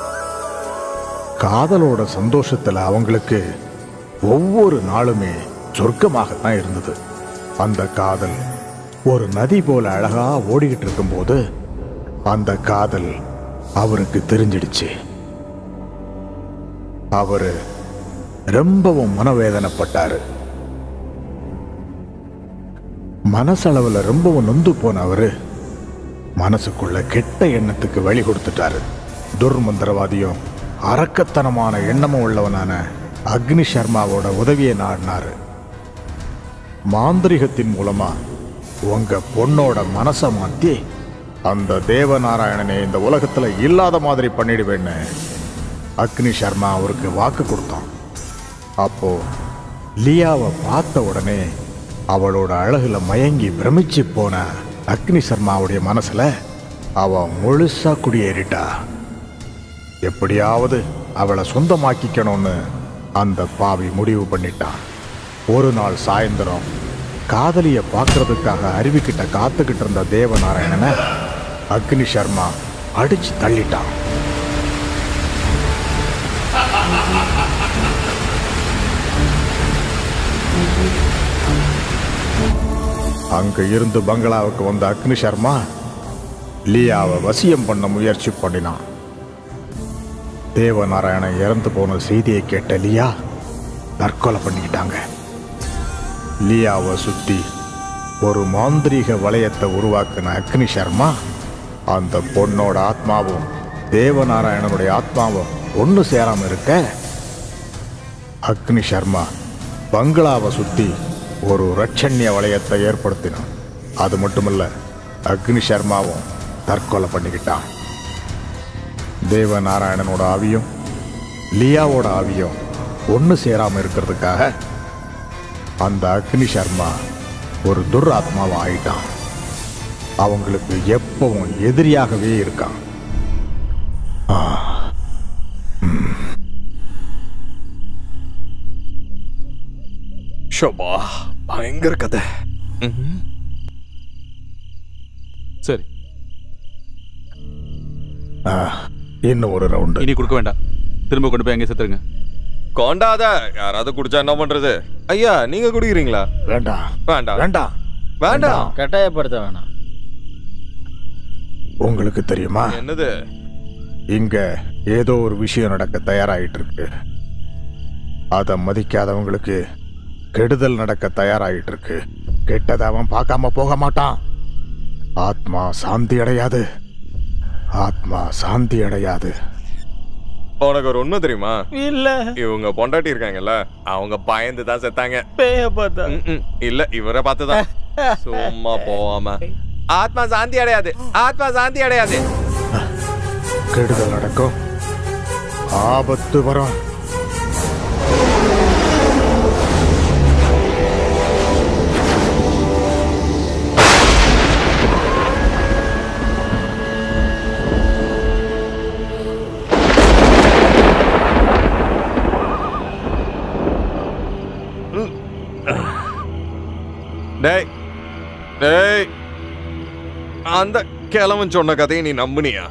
S5: காதலோட சந்தோஷத்துல அவங்களுக்கு ஒவ்வொரு நாளுமே சொர்க்கமாகத்தான் இருந்தது அந்த காதல் ஒரு நதி போல அழகா ஓடிக்கிட்டு இருக்கும்போது அந்த காதல் அவருக்கு தெரிஞ்சிடுச்சு அவரு ரொம்பவும் மனவேதனைப்பட்டாரு மனசளவுல ரொம்பவும் நொந்து போனவரு மனசுக்குள்ள கெட்ட எண்ணத்துக்கு வழி கொடுத்துட்டாரு துர்மந்திரவாதியும் அரக்கத்தனமான எண்ணமும் உள்ளவனான அக்னி சர்மாவோட உதவியை நாடினாரு மாந்திரிகத்தின் மூலமா உங்க பொண்ணோட மனசை மாத்தி அந்த தேவநாராயணனை இந்த உலகத்துல இல்லாத மாதிரி பண்ணிடுவேன்னு அக்னி சர்மா அவருக்கு வாக்கு கொடுத்தான் அப்போ லியாவை பார்த்த உடனே அவளோட அழகுல மயங்கி பிரமிச்சு போன அக்னி சர்மாவுடைய மனசுல அவ முழுசா குடியேறிட்டா எப்படியாவது அவளை சொந்தமாக்கிக்கணும்னு அந்த பாவி முடிவு பண்ணிட்டான் ஒரு நாள் சாயந்தரம் காதலிய பார்க்கறதுக்காக அருவிக்கிட்ட காத்துக்கிட்டு இருந்த தேவநாராயணனை அக்னி சர்மா அடிச்சு தள்ளிட்டான் அங்க இருந்து பங்களாவுக்கு வந்த அக்னி சர்மா லியாவை வசியம் பண்ண முயற்சி பண்ணினான் தேவநாராயணன் இறந்து போன செய்தியை கேட்ட லியா தற்கொலை பண்ணிக்கிட்டாங்க லியாவை சுத்தி ஒரு மாந்திரீக வளையத்தை உருவாக்குன அக்னி சர்மா அந்த பொண்ணோட ஆத்மாவும் தேவநாராயணனுடைய ஆத்மாவும் ஒன்று சேராம இருக்க அக்னி சர்மா பங்களாவை சுத்தி ஒரு ரட்சண்ய வளையத்தை ஏற்படுத்தினான் அது மட்டுமல்ல அக்னி சர்மாவும் தற்கொலை பண்ணிக்கிட்டான் தேவநாராயணனோட ஆவியும் லியாவோட ஆவியும் ஒன்று சேராம இருக்கிறதுக்காக அந்த அக்னி சர்மா ஒரு துராத்மாவா ஆயிட்டான் அவங்களுக்கு எப்பவும் எதிரியாகவே இருக்கான் ஆ.
S1: ஷோபா பயங்கர கதை
S4: சரி
S5: ஆ, இன்னும் ஒரு ரவுண்டு
S4: இனி கொடுக்க வேண்டாம் திரும்ப கொண்டு போய் அங்கே செத்துருங்க
S1: கொண்டாத யாராவது குடிச்சா என்ன பண்றது ஐயா நீங்க குடிக்கிறீங்களா
S5: வேண்டாம்
S1: வேண்டாம்
S5: வேண்டாம்
S1: வேண்டாம்
S10: கட்டாயப்படுத்த வேணாம்
S5: உங்களுக்கு தெரியுமா
S1: என்னது
S5: இங்க ஏதோ ஒரு விஷயம் நடக்க தயாராயிட்டு இருக்கு அதை மதிக்காதவங்களுக்கு கெடுதல் நடக்க தயாராயிட்டு இருக்கு கெட்டதை அவன் பார்க்காம போக மாட்டான் ஆத்மா சாந்தி அடையாது ஆத்மா சாந்தி அடையாது
S1: உனக்கு ஒரு உண்மை தெரியுமா
S10: இல்ல
S1: இவங்க பொண்டாட்டி இருக்காங்கல்ல அவங்க பயந்து தான் செத்தாங்க
S10: பேய பார்த்தா
S1: ம்ம். இல்ல இவரை பார்த்துதான் சும்மா போவாம ஆத்மா சாந்தி அடையாது ஆத்மா சாந்தி அடையாது
S5: கெடுதல் நடக்கும் ஆபத்து வரும்
S1: டேய் டேய் அந்த கிழவன் சொன்ன கதையை நீ நம்புனியா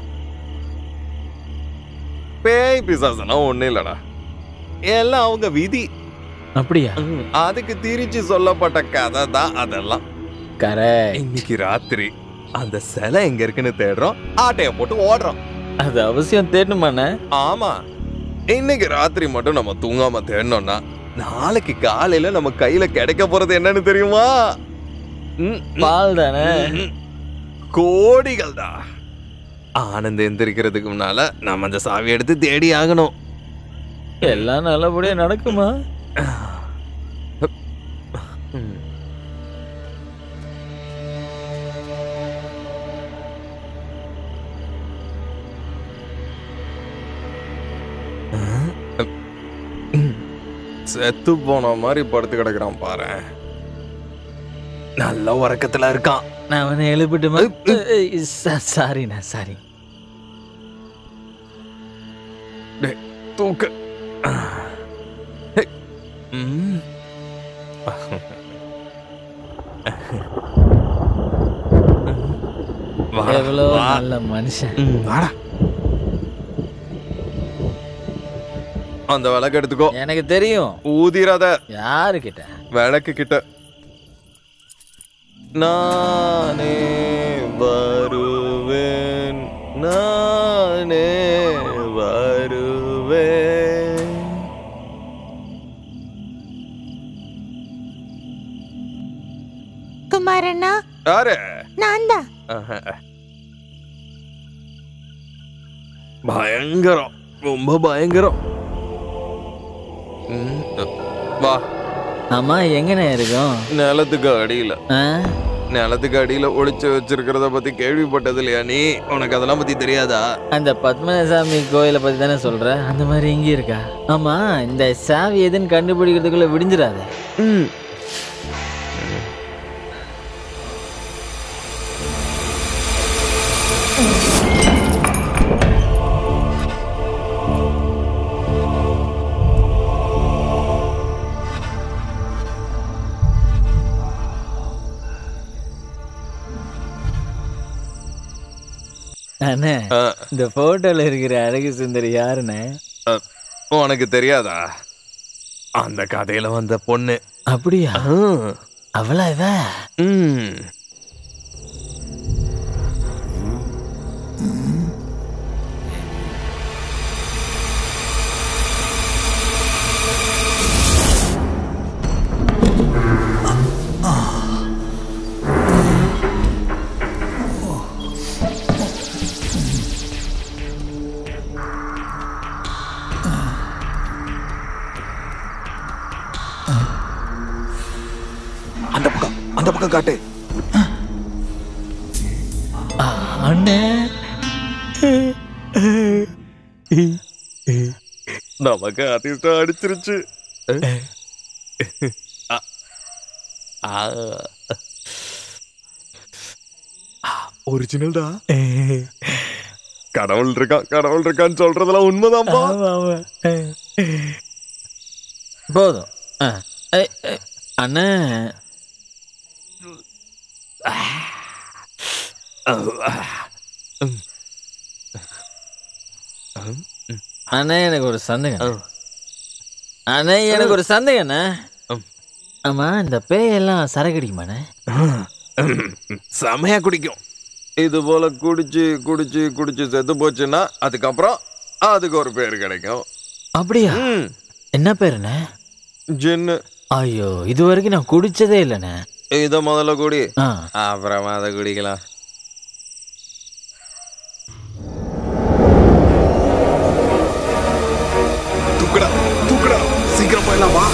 S1: பேய் பிசாசனா ஒண்ணு இல்லடா எல்லாம் அவங்க விதி
S10: அப்படியா
S1: ம், அதுக்கு திரிச்சு சொல்லப்பட்ட கதை தான் அதெல்லாம்
S10: கரை
S1: இன்னைக்கு ராத்திரி அந்த சிலை எங்க இருக்குன்னு தேடுறோம் ஆட்டைய போட்டு ஓடுறோம்
S10: அது அவசியம் தேடணுமாண்ணே
S1: ஆமா இன்னைக்கு ராத்திரி மட்டும் நம்ம தூங்காம தேடணும்னா நாளைக்கு காலையில நம்ம கையில கிடைக்க போறது என்னன்னு தெரியுமா ம், ம்,
S10: பால் தானே
S1: ம். கோடிகள் தான் ஆனந்த் எந்திரிக்கிறதுக்கு முன்னால நம்ம அந்த சாவி எடுத்து தேடி ஆகணும்
S10: எல்லாம் நல்லபடியா நடக்குமா
S1: ம். செத்து போன மாதிரி படுத்து கிடக்குறான் பாரு நல்ல உறக்கத்துல இருக்கான்
S10: நான் அவனை எழுப்பிட்டுமா சாரிண்ணா சாரி
S1: தூக்கு ஹே. ம். வாடா,
S10: எவ்வளோ
S1: வா.
S10: நல்ல மனுஷன்
S1: ம், வாடா அந்த விளக்கு எடுத்துக்கோ
S10: எனக்கு தெரியும்
S1: ஊதிராத
S10: யாருக்கிட்ட
S9: விளக்கு கிட்ட நானே வருவேன் நானே வருவேன்
S11: குமாரண்ணா
S9: யாரு
S11: நான் தான்
S9: ஆஹா. பயங்கரம் ரொம்ப பயங்கரம் ம், வா
S10: ஆமா எங்கண்ணே இருக்கோம்
S9: நிலத்துக்கு அடியில
S10: ஆ?
S9: நிலத்துக்கு அடியில ஒளிச்சு வச்சிருக்கிறத பத்தி கேள்விப்பட்டது இல்லையா நீ உனக்கு அதெல்லாம் பத்தி தெரியாதா
S10: அந்த பத்மநாசாமி கோயிலை பத்தி தானே சொல்ற அந்த மாதிரி இங்கே இருக்கா ஆமா இந்த சாவி எதுன்னு கண்டுபிடிக்கிறதுக்குள்ள விடிஞ்சிடாதே அண்ணே
S9: ஆ,
S10: இந்த போட்டோல இருக்கிற அழகு சுந்தரி யாருண்ணே
S9: ஆ, உனக்கு தெரியாதா அந்த கதையில வந்த பொண்ணு
S10: அப்படியா
S9: ஆ,
S10: அவளா இவ
S9: ம்.
S1: அந்த பக்கம் அந்த பக்கம் காட்டு
S10: அண்ணே
S9: நமக்கு அதிர்ஷ்டம் அடிச்சிருச்சு ஆ. ஆ. ஒரிஜினல்டா கடவுள் இருக்கான் கடவுள் இருக்கான்னு சொல்றதெல்லாம் உண்மைதான்ப்பா
S10: ஆமா, ஆமா. போதும் ஆ. ஏய், ஏய், அண்ணே அண்ணே எனக்கு ஒரு சந்தேகம் அண்ணே எனக்கு ஒரு சந்தேகம் அண்ணே ஆமா இந்த பேயெல்லாம் சரக்கு அடிக்குமாண்ணே
S9: செமையா குடிக்கும் இது போல குடிச்சு குடிச்சு குடிச்சு செத்து போச்சுன்னா அதுக்கப்புறம் அதுக்கு ஒரு பேர் கிடைக்கும்
S10: அப்படியா
S9: ம்,
S10: என்ன பேருண்ணே
S9: ஜின்னு
S10: ஐயோ இது வரைக்கும் நான் குடிச்சதே இல்லைண்ணே
S9: இத முதல்ல குடி
S10: ஆ
S9: அப்புறமா அதை குடிக்கலாம்
S1: தூக்குடா தூக்குடா சீக்கிரம் போயிடலாம் வா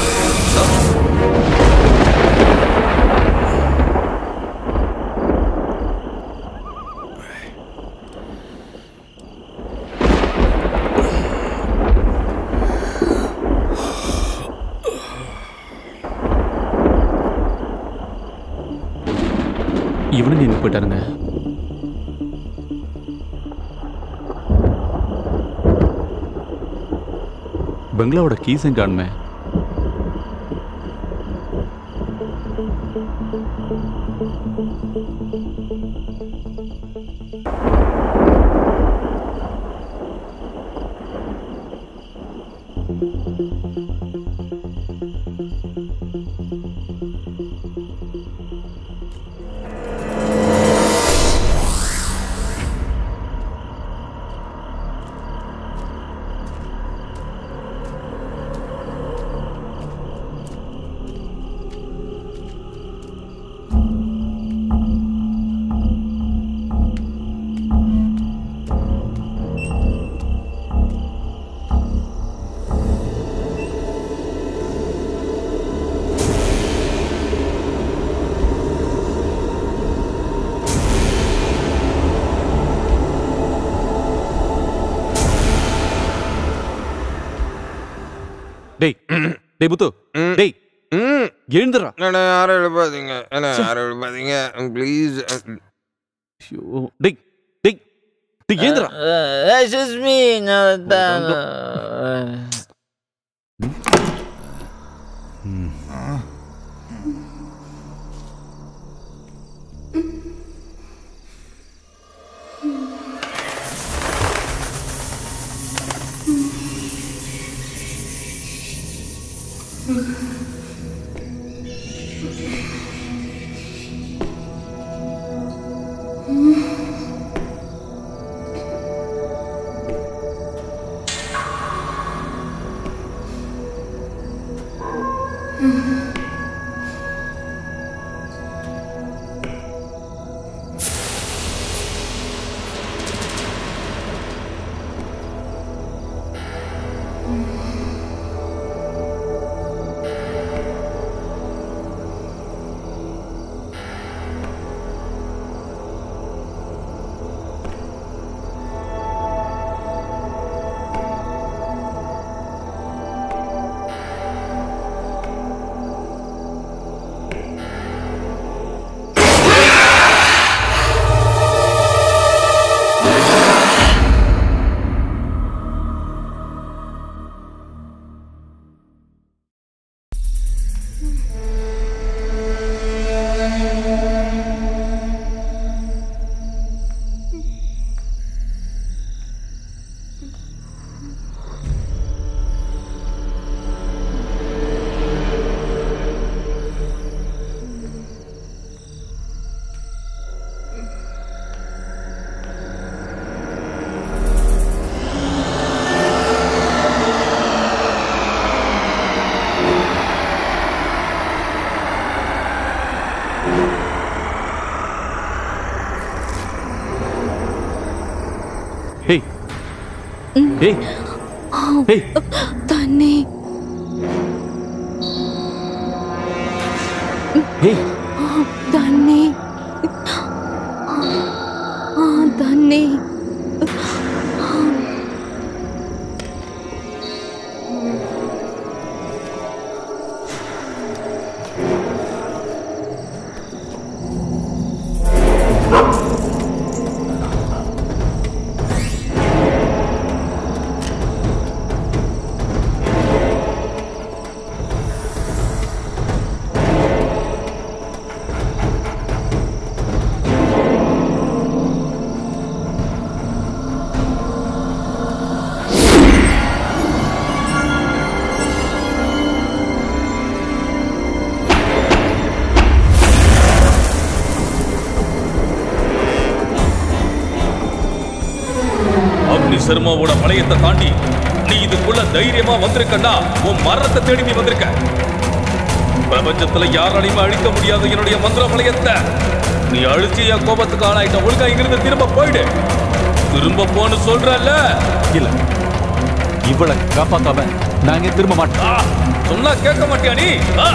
S4: இவனு நின்று போயிட்டாருங்க பெங்களாவோட கீஸும் காணுமே டேய் டேய் புத்து டேய்
S9: ம்,
S4: எழுந்துடா
S9: என்ன யாரும் எழுப்பாதீங்க என்ன யாரும் எழுப்பாதீங்க ப்ளீஸ்
S4: ஐயோ, டேய் டேய் டேய் எழுந்துடா
S10: எக்ஸ்கூஸ் மீ நான் தான்
S4: ஹேய் ஹேய் ஹேய்
S11: தண்ணி
S4: ஹேய்
S11: தண்ணி ஆ, தண்ணி
S2: அக்னி சர்மாவோட வளையத்தை தாண்டி நீ இதுக்குள்ள தைரியமா வந்திருக்கன்னா உன் மரணத்தை தேடி நீ வந்திருக்க பிரபஞ்சத்துல யாராலையுமே அழிக்க முடியாத என்னுடைய மந்திர வளையத்தை நீ அழிச்சு என் கோபத்துக்கு ஆளாயிட்ட ஒழுங்கா இங்கிருந்து திரும்ப போயிடு திரும்ப போன்னு சொல்றல்ல
S4: இல்ல இவளை காப்பாத்தாம நாங்க திரும்ப மாட்டோம்
S2: ஆ, சொன்னா கேட்க மாட்டியா நீ ஆ.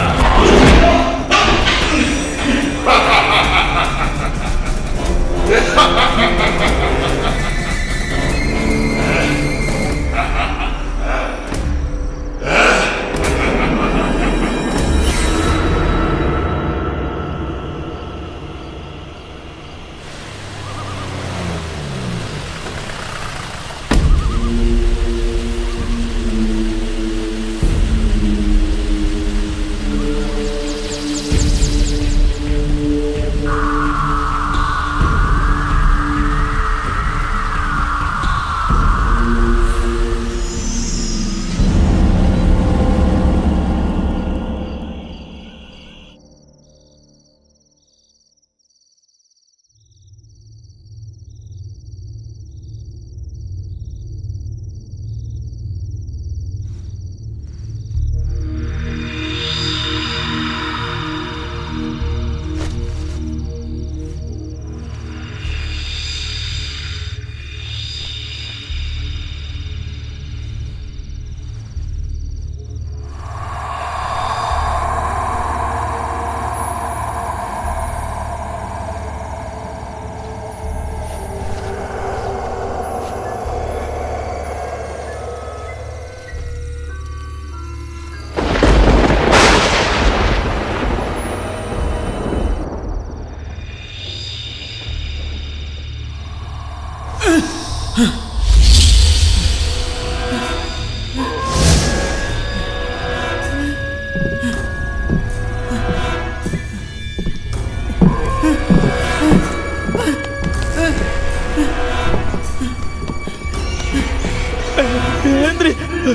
S12: ஏந்திரி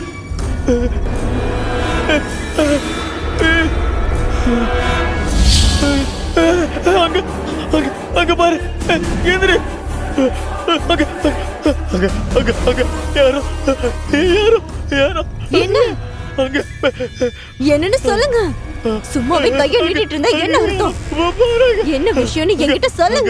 S12: அங்க அங்க அங்க பாரு ஏந்திரி அங்க அங்க அங்க அங்க யாரோ யாரோ யாரோ
S11: என்ன
S12: அங்க
S7: என்னன்னு சொல்லுங்க சும்மாவே கைய நீட்டிட்டு இருந்தா என்ன அர்த்தம் என்ன விஷயம்னு என்கிட்ட சொல்லுங்க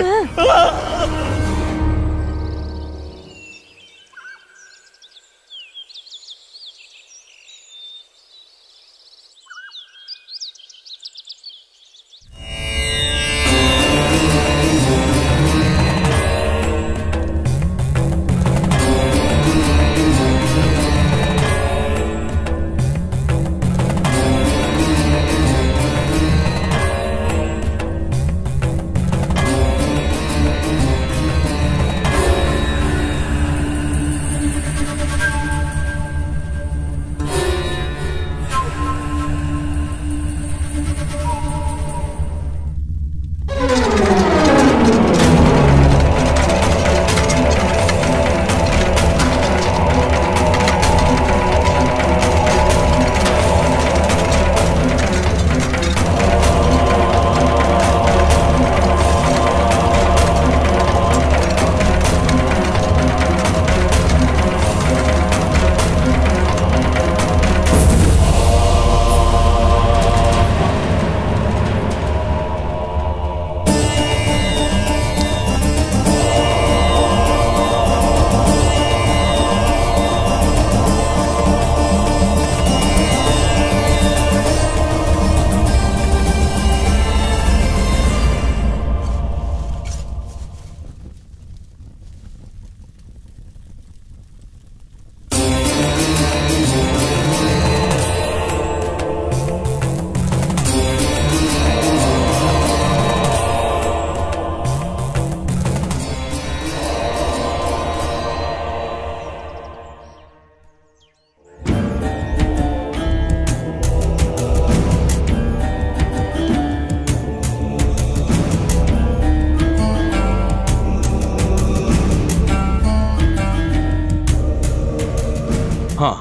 S2: ஆ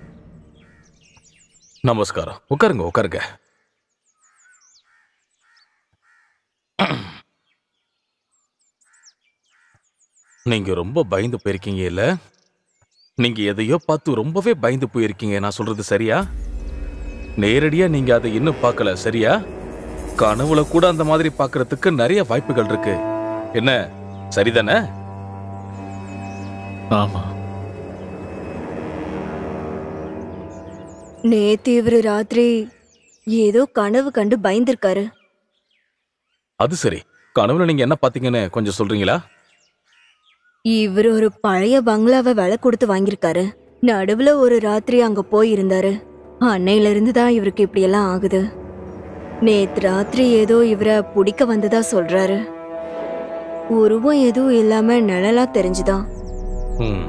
S2: நமஸ்காரம் உட்காருங்க உட்காருங்க நீங்க ரொம்ப பயந்து போயிருக்கீங்க இல்ல நீங்க எதையோ பார்த்து ரொம்பவே பயந்து போயிருக்கீங்க நான் சொல்றது சரியா நேரடியா நீங்க அதை இன்னும் பார்க்கல சரியா கனவுல கூட அந்த மாதிரி பார்க்கிறதுக்கு நிறைய வாய்ப்புகள் இருக்கு என்ன சரிதானே
S3: ஆமா
S7: நேத்து இவரு ராத்திரி ஏதோ கனவு கண்டு பயந்திருக்காரு
S2: அது சரி கனவுல நீங்க என்ன பாத்தீங்கன்னு கொஞ்சம் சொல்றீங்களா
S7: இவர் ஒரு பழைய பங்களாவை விலை கொடுத்து வாங்கியிருக்காரு நடுவுல ஒரு ராத்திரி அங்க போய் இருந்தாரு அன்னையில இருந்து தான் இவருக்கு இப்படி எல்லாம் ஆகுது நேத்து ராத்திரி ஏதோ இவரை பிடிக்க வந்ததா சொல்றாரு உருவம் எதுவும் இல்லாம நிழலா தெரிஞ்சுதான்
S2: ம்.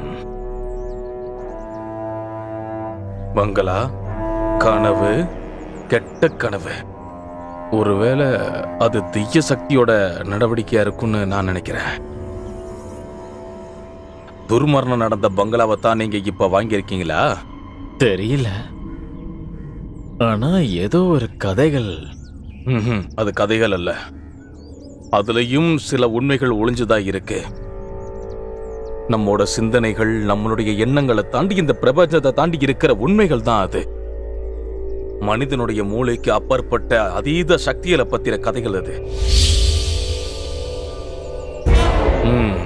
S2: பங்களா கனவு கெட்ட கனவு ஒருவேளை அது தீய சக்தியோட நடவடிக்கையா இருக்கும்னு நான் நினைக்கிறேன் துர்மரணம் நடந்த பங்களாவை தான் நீங்க இப்ப வாங்கியிருக்கீங்களா
S3: தெரியல ஆனா ஏதோ ஒரு கதைகள்
S2: ம்ஹும், அது கதைகள் அல்ல அதுலயும் சில உண்மைகள் ஒளிஞ்சுதா இருக்கு நம்மோட சிந்தனைகள் நம்மளுடைய எண்ணங்களை தாண்டி இந்த பிரபஞ்சத்தை தாண்டி இருக்கிற உண்மைகள் தான் அது மனிதனுடைய மூளைக்கு அப்பாற்பட்ட அதீத சக்திகளை பத்தின கதைகள் அது ம்.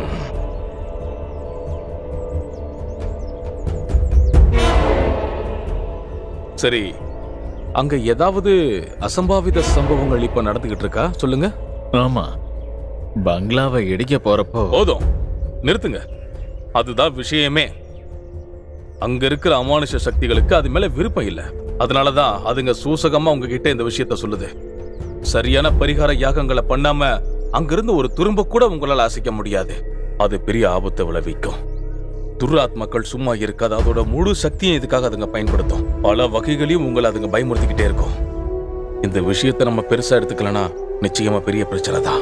S2: சரி அங்க ஏதாவது அசம்பாவித சம்பவங்கள் இப்ப நடந்துகிட்டு இருக்கா சொல்லுங்க
S3: ஆமா பங்களாவை இடிக்க போறப்போ
S2: போதும் நிறுத்துங்க அதுதான் விஷயமே அங்க இருக்கிற அமானுஷ சக்திகளுக்கு அது மேல விருப்பம் இல்ல அதனாலதான் அதுங்க சூசகமா உங்ககிட்ட இந்த விஷயத்த சொல்லுது சரியான பரிகார யாகங்களை பண்ணாம அங்கிருந்து ஒரு துரும்ப கூட உங்களால அசைக்க முடியாது அது பெரிய ஆபத்தை விளைவிக்கும் துர்ராத்மாக்கள் சும்மா இருக்காது அதோட முழு சக்தியும் இதுக்காக அதுங்க பயன்படுத்தும் பல வகைகளையும் உங்களை அதுங்க பயமுறுத்திக்கிட்டே இருக்கும் இந்த விஷயத்தை நம்ம பெருசா எடுத்துக்கலனா நிச்சயமா பெரிய பிரச்சனை தான்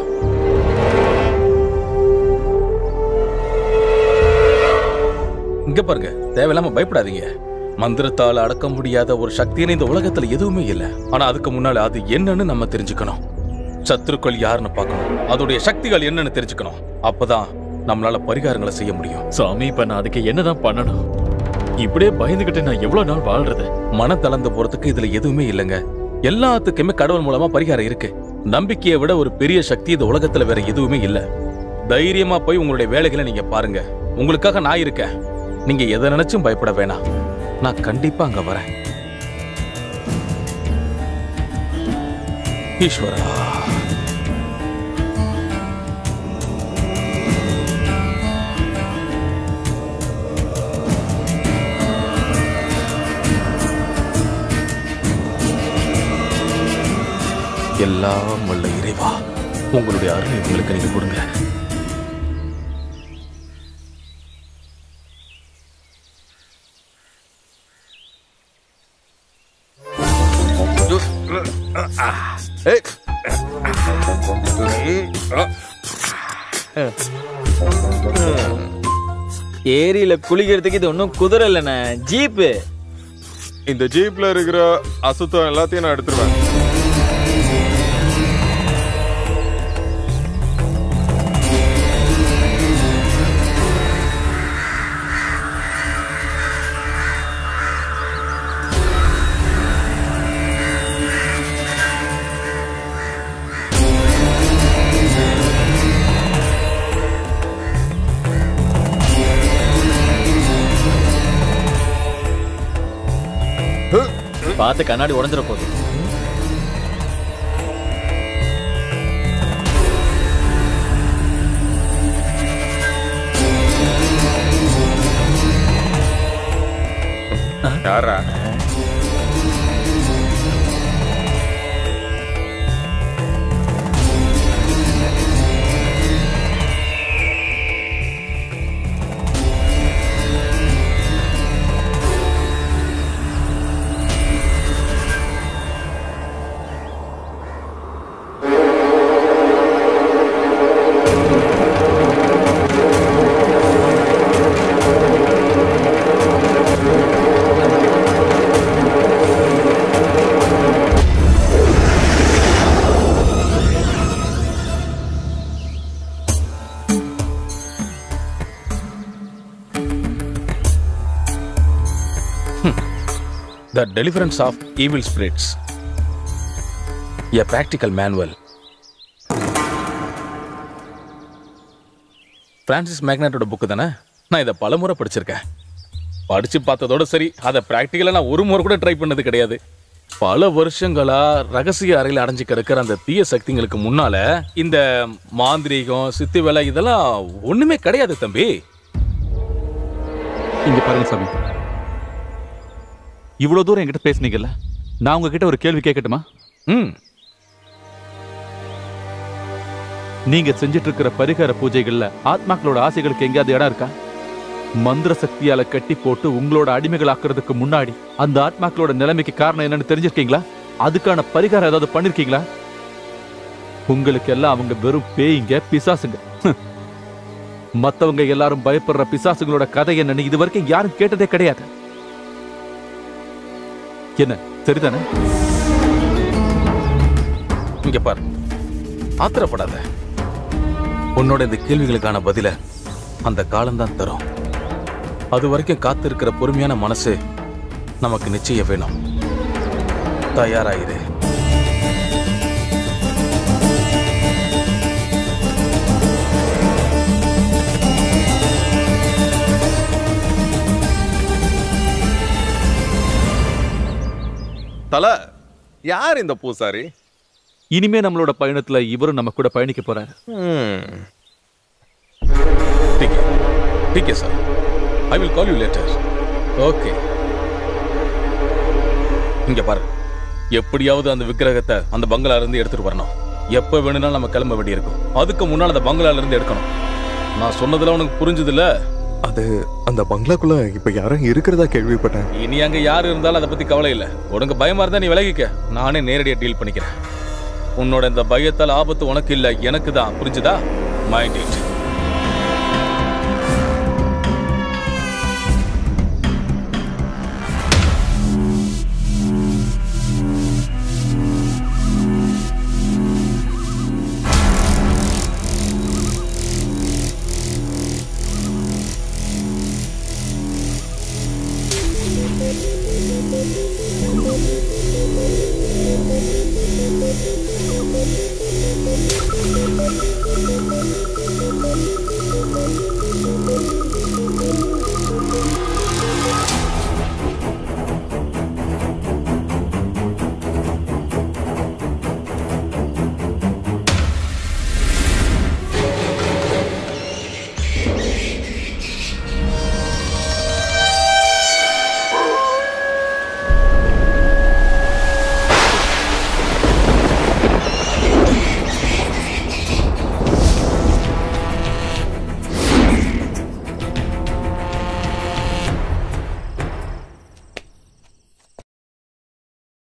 S2: இங்க பாருங்க தேவையில்லாம பயப்படாதீங்க மந்திரத்தால அடக்க முடியாத ஒரு சக்தின்னு இந்த உலகத்துல எதுவுமே இல்ல ஆனா அதுக்கு முன்னால அது என்னன்னு நம்ம தெரிஞ்சுக்கணும் சத்துருக்கள் யாருன்னு பார்க்கணும் அதோடைய சக்திகள் என்னன்னு தெரிஞ்சுக்கணும் அப்பதான் நம்மளால பரிகாரங்களை செய்ய முடியும்
S3: சாமி இப்ப நான் அதுக்கு என்னதான் பண்ணணும் இப்படியே பயந்துகிட்டு நான் எவ்வளவு நாள் வாழ்றது
S2: மன தளர்ந்து போறதுக்கு இதுல எதுவுமே இல்லைங்க எல்லாத்துக்குமே கடவுள் மூலமா பரிகாரம் இருக்கு நம்பிக்கையை விட ஒரு பெரிய சக்தி இந்த உலகத்துல வேற எதுவுமே இல்ல தைரியமா போய் உங்களுடைய வேலைகளை நீங்க பாருங்க உங்களுக்காக நான் இருக்கேன் நீங்க எதை நினைச்சும் பயப்பட வேணாம் நான் கண்டிப்பா அங்க வரேன் ஈஸ்வரா எல்லாம் வல்ல இறைவா உங்களுடைய அருளை உங்களுக்கு நீங்க கொடுங்க
S10: ஏரியில குளிக்கிறதுக்கு இது ஒன்றும் குதிரை இல்லைண்ணே ஜீப்பு
S9: இந்த ஜீப்ல இருக்கிற அசுத்தம் எல்லாத்தையும் நான் எடுத்துருவேன்
S3: பார்த்து கண்ணாடி உடஞ்சிட போகுது
S9: யாரா
S2: The Deliverance of Evil Spirits. A practical manual. Francis மேக்னட்டோட புக்கு தானே நான் இதை பலமுறை படிச்சிருக்கேன் படிச்சு பார்த்ததோட சரி அதை ப்ராக்டிக்கலாக நான் ஒரு முறை கூட ட்ரை பண்ணது கிடையாது பல வருஷங்களா ரகசிய அறையில் அடைஞ்சு கிடக்கிற அந்த தீய சக்திங்களுக்கு முன்னால இந்த மாந்திரீகம் சித்தி வேலை இதெல்லாம் ஒண்ணுமே கிடையாது தம்பி
S4: இங்க பாருங்க சாமி இவ்வளவு தூரம் என்கிட்ட பேசுனீங்கல்ல நான் உங்ககிட்ட ஒரு கேள்வி கேட்கட்டுமா
S2: ம்
S4: நீங்க செஞ்சிட்டு இருக்கிற பரிகார பூஜைகள்ல ஆத்மாக்களோட ஆசைகளுக்கு எங்கேயாவது இடம் இருக்கா மந்திர சக்தியால கட்டி போட்டு உங்களோட அடிமைகளாக்குறதுக்கு முன்னாடி அந்த ஆத்மாக்களோட நிலைமைக்கு காரணம் என்னன்னு தெரிஞ்சிருக்கீங்களா அதுக்கான பரிகாரம் ஏதாவது பண்ணிருக்கீங்களா உங்களுக்கு எல்லாம் அவங்க வெறும் பேய்ங்க பிசாசுங்க ஹம். மத்தவங்க எல்லாரும் பயப்படுற பிசாசுங்களோட கதை என்னன்னு இது வரைக்கும் யாரும் கேட்டதே கிடையாது என்ன சரிதானே
S2: இங்க பாரு ஆத்திரப்படாத உன்னோட இந்த கேள்விகளுக்கான பதில அந்த காலம்தான் தரும் அது வரைக்கும் காத்திருக்கிற பொறுமையான மனசு நமக்கு நிச்சயம் வேணும் தயாராயிரு
S9: தல யார் இந்த பூசாரி
S4: இனிமே நம்மளோட பயணத்துல இவரும் நம்ம கூட பயணிக்க போறாரு
S2: ठीक है sir I will call you later okay இங்க பாரு எப்படியாவது அந்த விக்கிரகத்தை அந்த பங்களால இருந்து எடுத்துட்டு வரணும் எப்ப வேணும்னாலும் நம்ம கிளம்ப வேண்டியிருக்கும் அதுக்கு முன்னால் அந்த பங்களால இருந்து எடுக்கணும் நான் சொன்னதுல உனக்கு புரிஞ்சுதுல
S9: அது அந்த பங்களாக்குள்ள இப்ப யாரும் இருக்கிறதா கேள்விப்பட்டேன்
S2: இனி அங்க யார் இருந்தாலும் அதை பத்தி கவலை இல்ல உனக்கு பயமா இருந்தா நீ விலகிக்க நானே நேரடியா டீல் பண்ணிக்கிறேன் உன்னோட இந்த பயத்தால் ஆபத்து உனக்கு இல்ல எனக்கு தான் புரிஞ்சுதா மைண்ட் இட்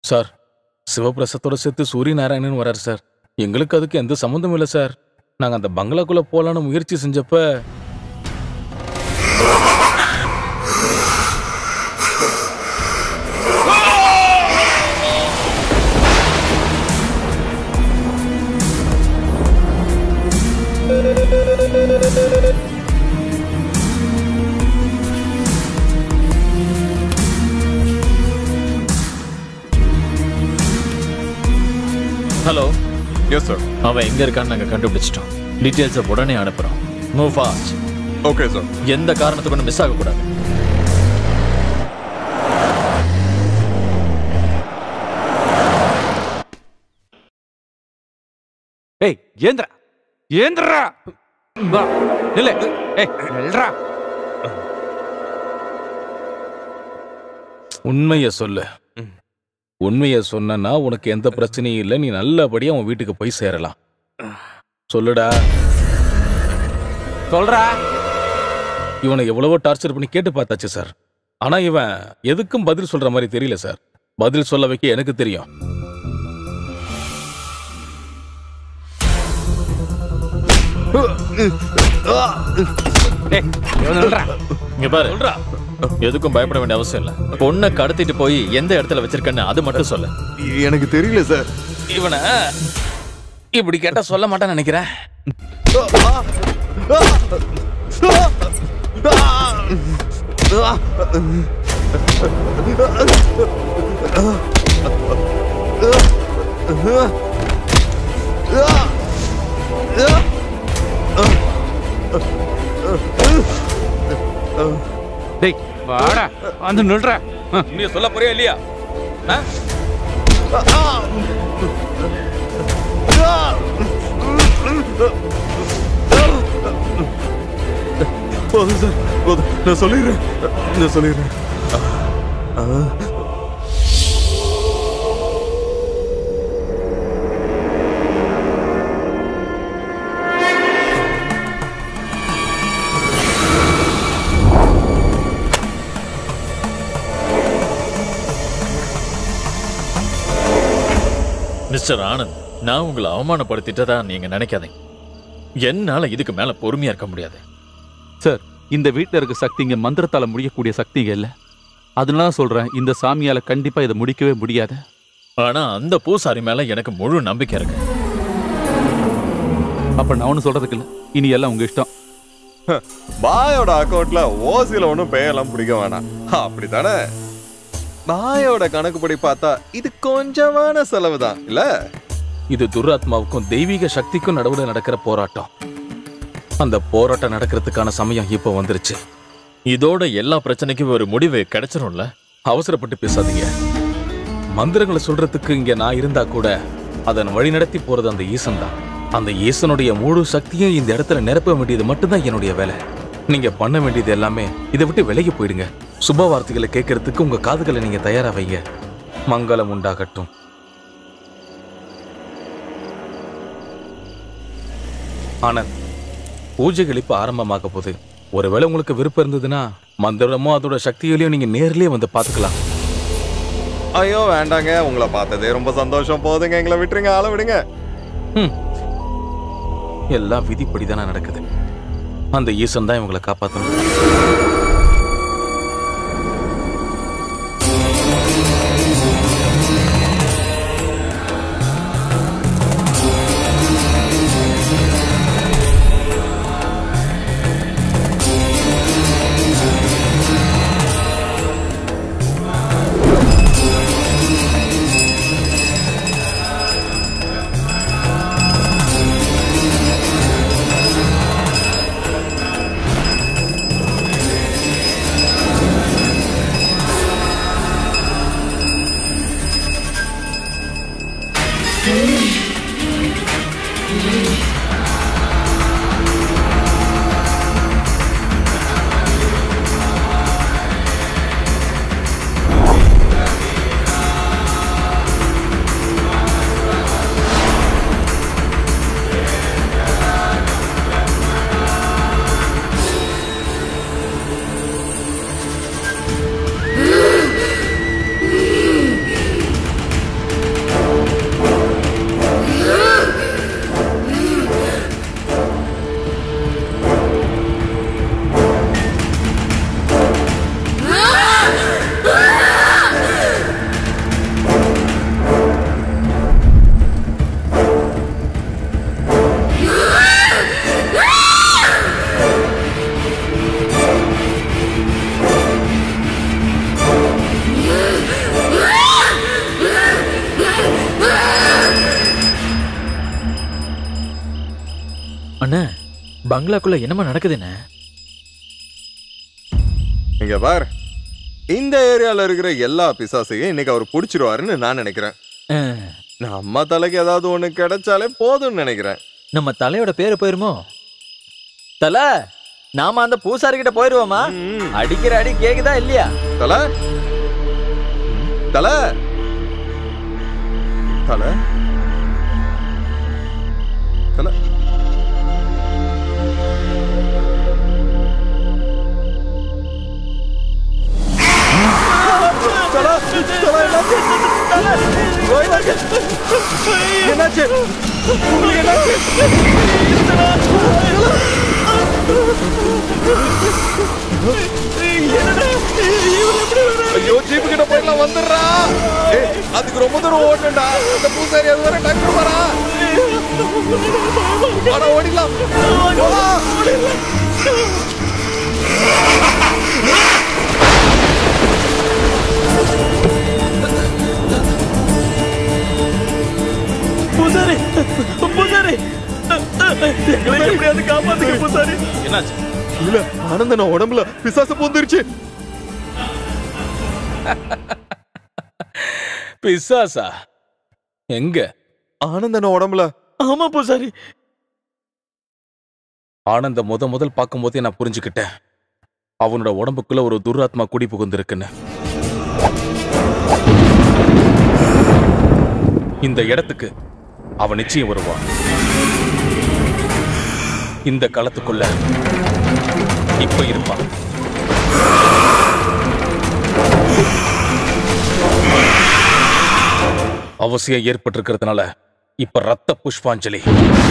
S13: சார் சிவபிரசத்தோட சேர்த்து சூரிய நாராயணன் வராரு சார் எங்களுக்கு அதுக்கு எந்த சம்மந்தமும் இல்லை சார் நாங்கள் அந்த பங்களாக்குள்ள போகலான்னு முயற்சி செஞ்சப்ப
S3: ஹலோ
S9: எஸ் சார்
S3: அவன் எங்க இருக்கான்னு நாங்க கண்டுபிடிச்சிட்டோம் டீட்டெயில்ஸை உடனே அனுப்புறோம் மூவ் ஃபாஸ்ட்
S9: ஓகே சார்
S3: எந்த காரணத்துக்கு ஒன்று மிஸ் ஆகக்கூடாது
S4: ஏய் ஏந்திரா ஏந்திரா வா நில்லு ஏய் நில்றா
S13: உண்மையை சொல்லு உண்மையை சொன்னா உனக்கு எந்த பிரச்சனையும் இல்லை நீ நல்லபடியா உன் வீட்டுக்கு போய் சேரலாம் சொல்லுடா
S4: சொல்றா
S13: இவனை எவ்வளவோ டார்ச்சர் பண்ணி கேட்டு பார்த்தாச்சு சார் ஆனா இவன் எதுக்கும் பதில் சொல்ற மாதிரி தெரியல சார் பதில் சொல்ல வைக்க எனக்கு தெரியும்
S3: இங்க பாரு எதுக்கும் பயப்பட வேண்டிய அவசியம் இல்ல பொண்ணை கடத்திட்டு போய் எந்த இடத்துல வச்சிருக்கன்னு அது மட்டும் சொல்லு
S9: எனக்கு தெரியல சார்
S13: இவனை இப்படி கேட்டா சொல்ல மாட்டான்னு நினைக்கிறேன்
S4: டேய் வாடா வந்து நில்றா
S2: நீ சொல்ல போறியா இல்லையா ஆ?
S9: போதும் சார் போதும் நான் சொல்லிடுறேன் நான் சொல்லிடுறேன் ஆ.
S3: மிஸ்டர் ஆனந்த் நான் உங்களை அவமானப்படுத்திட்டதா நீங்க நினைக்காதீங்க என்னால இதுக்கு மேல பொறுமையா இருக்க முடியாது
S4: சார் இந்த வீட்டில் இருக்க சக்திங்க மந்திரத்தால முடியக்கூடிய சக்திங்க இல்ல அதனால சொல்றேன் இந்த சாமியால கண்டிப்பா இதை முடிக்கவே முடியாது
S3: ஆனா அந்த பூசாரி மேல எனக்கு முழு நம்பிக்கை இருக்கு
S4: அப்ப நான் ஒன்றும் சொல்றதுக்கு இல்ல இனி எல்லாம் உங்க இஷ்டம்
S9: பாயோட அக்கவுண்ட்ல ஓசில ஒன்றும் பேயெல்லாம் பிடிக்க வேணாம் அப்படித்தானே பாயோட கணக்குப்படி பார்த்தா இது கொஞ்சமான செலவு தான் இல்ல
S13: இது துராத்மாவுக்கும் தெய்வீக சக்திக்கும் நடுவில் நடக்கிற போராட்டம் அந்த போராட்டம் நடக்கிறதுக்கான சமயம் இப்போ வந்துருச்சு
S3: இதோட எல்லா பிரச்சனைக்கும் ஒரு முடிவு கிடைச்சிரும்ல
S13: அவசரப்பட்டு பேசாதீங்க மந்திரங்களை சொல்றதுக்கு இங்க நான் இருந்தா கூட அதன் வழி நடத்தி போறது அந்த ஈசன் தான் அந்த ஈசனுடைய முழு சக்தியும் இந்த இடத்துல நிரப்ப வேண்டியது மட்டும்தான் என்னுடைய வேலை நீங்க பண்ண வேண்டியது எல்லாமே இதை விட்டு விலகி போயிடுங்க சுப வார்த்தைகளை கேட்கறதுக்கு உங்க காதுகளை நீங்க தயாரா வைங்க மங்களம் உண்டாகட்டும் ஆனந்த் பூஜைகள் இப்ப ஆரம்பமாக போகுது ஒருவேளை உங்களுக்கு விருப்பம் இருந்ததுன்னா மந்திரமோ அதோட சக்திகளையும் நீங்க நேர்லயே வந்து பாத்துக்கலாம்
S9: ஐயோ வேண்டாங்க உங்களை பார்த்ததே ரொம்ப சந்தோஷம் போதுங்க எங்களை விட்டுருங்க ஆள விடுங்க
S13: எல்லாம் விதிப்படி தானே நடக்குது அந்த ஈசன் தான் இவங்களை காப்பாற்றணும்
S3: பங்களாக்குள்ள என்னமா நடக்குதுன்னு
S9: இங்க பார் இந்த ஏரியால இருக்கிற எல்லா பிசாசையும் இன்னைக்கு அவர் புடிச்சிருவாருன்னு நான் நினைக்கிறேன் நம்ம தலைக்கு ஏதாவது ஒண்ணு கிடைச்சாலே போதும்னு நினைக்கிறேன்
S10: நம்ம தலையோட பேரு போயிருமோ தல நாம அந்த பூசாரி கிட்ட போயிருவோமா அடிக்கிற அடி கேக்குதா இல்லையா
S9: தல தல தல தல
S12: என்னாச்சு உங்களுக்கு என்னாச்சு
S9: ஐயோ ஜீப் கிட்ட போயிடலாம் வந்துடுறா ஏய், அதுக்கு ரொம்ப தூரம் ஓடணும்டா அந்த பூசாரி அது வரை டக்கு வரா ஆனா ஓடிடலாம் போலாம்.
S12: பூசாரி பூசாரி எங்களை எப்படியாவது காப்பாத்துங்க பூசாரி
S13: என்னாச்சு
S9: இல்ல ஆனந்தன உடம்புல பிசாசு பூந்துருச்சு
S13: பிசாசா எங்க
S9: ஆனந்தன உடம்புல
S12: ஆமா பூசாரி
S13: ஆனந்த முத முதல் பார்க்கும்போதே நான் புரிஞ்சுக்கிட்டேன் அவனோட உடம்புக்குள்ள ஒரு துராத்மா குடி புகுந்திருக்குன்னு இந்த இடத்துக்கு அவன் நிச்சயம் வருவான் இந்த களத்துக்குள்ள இப்ப இருப்பான் அவசியம் ஏற்பட்டிருக்கிறதுனால இப்ப ரத்த புஷ்பாஞ்சலி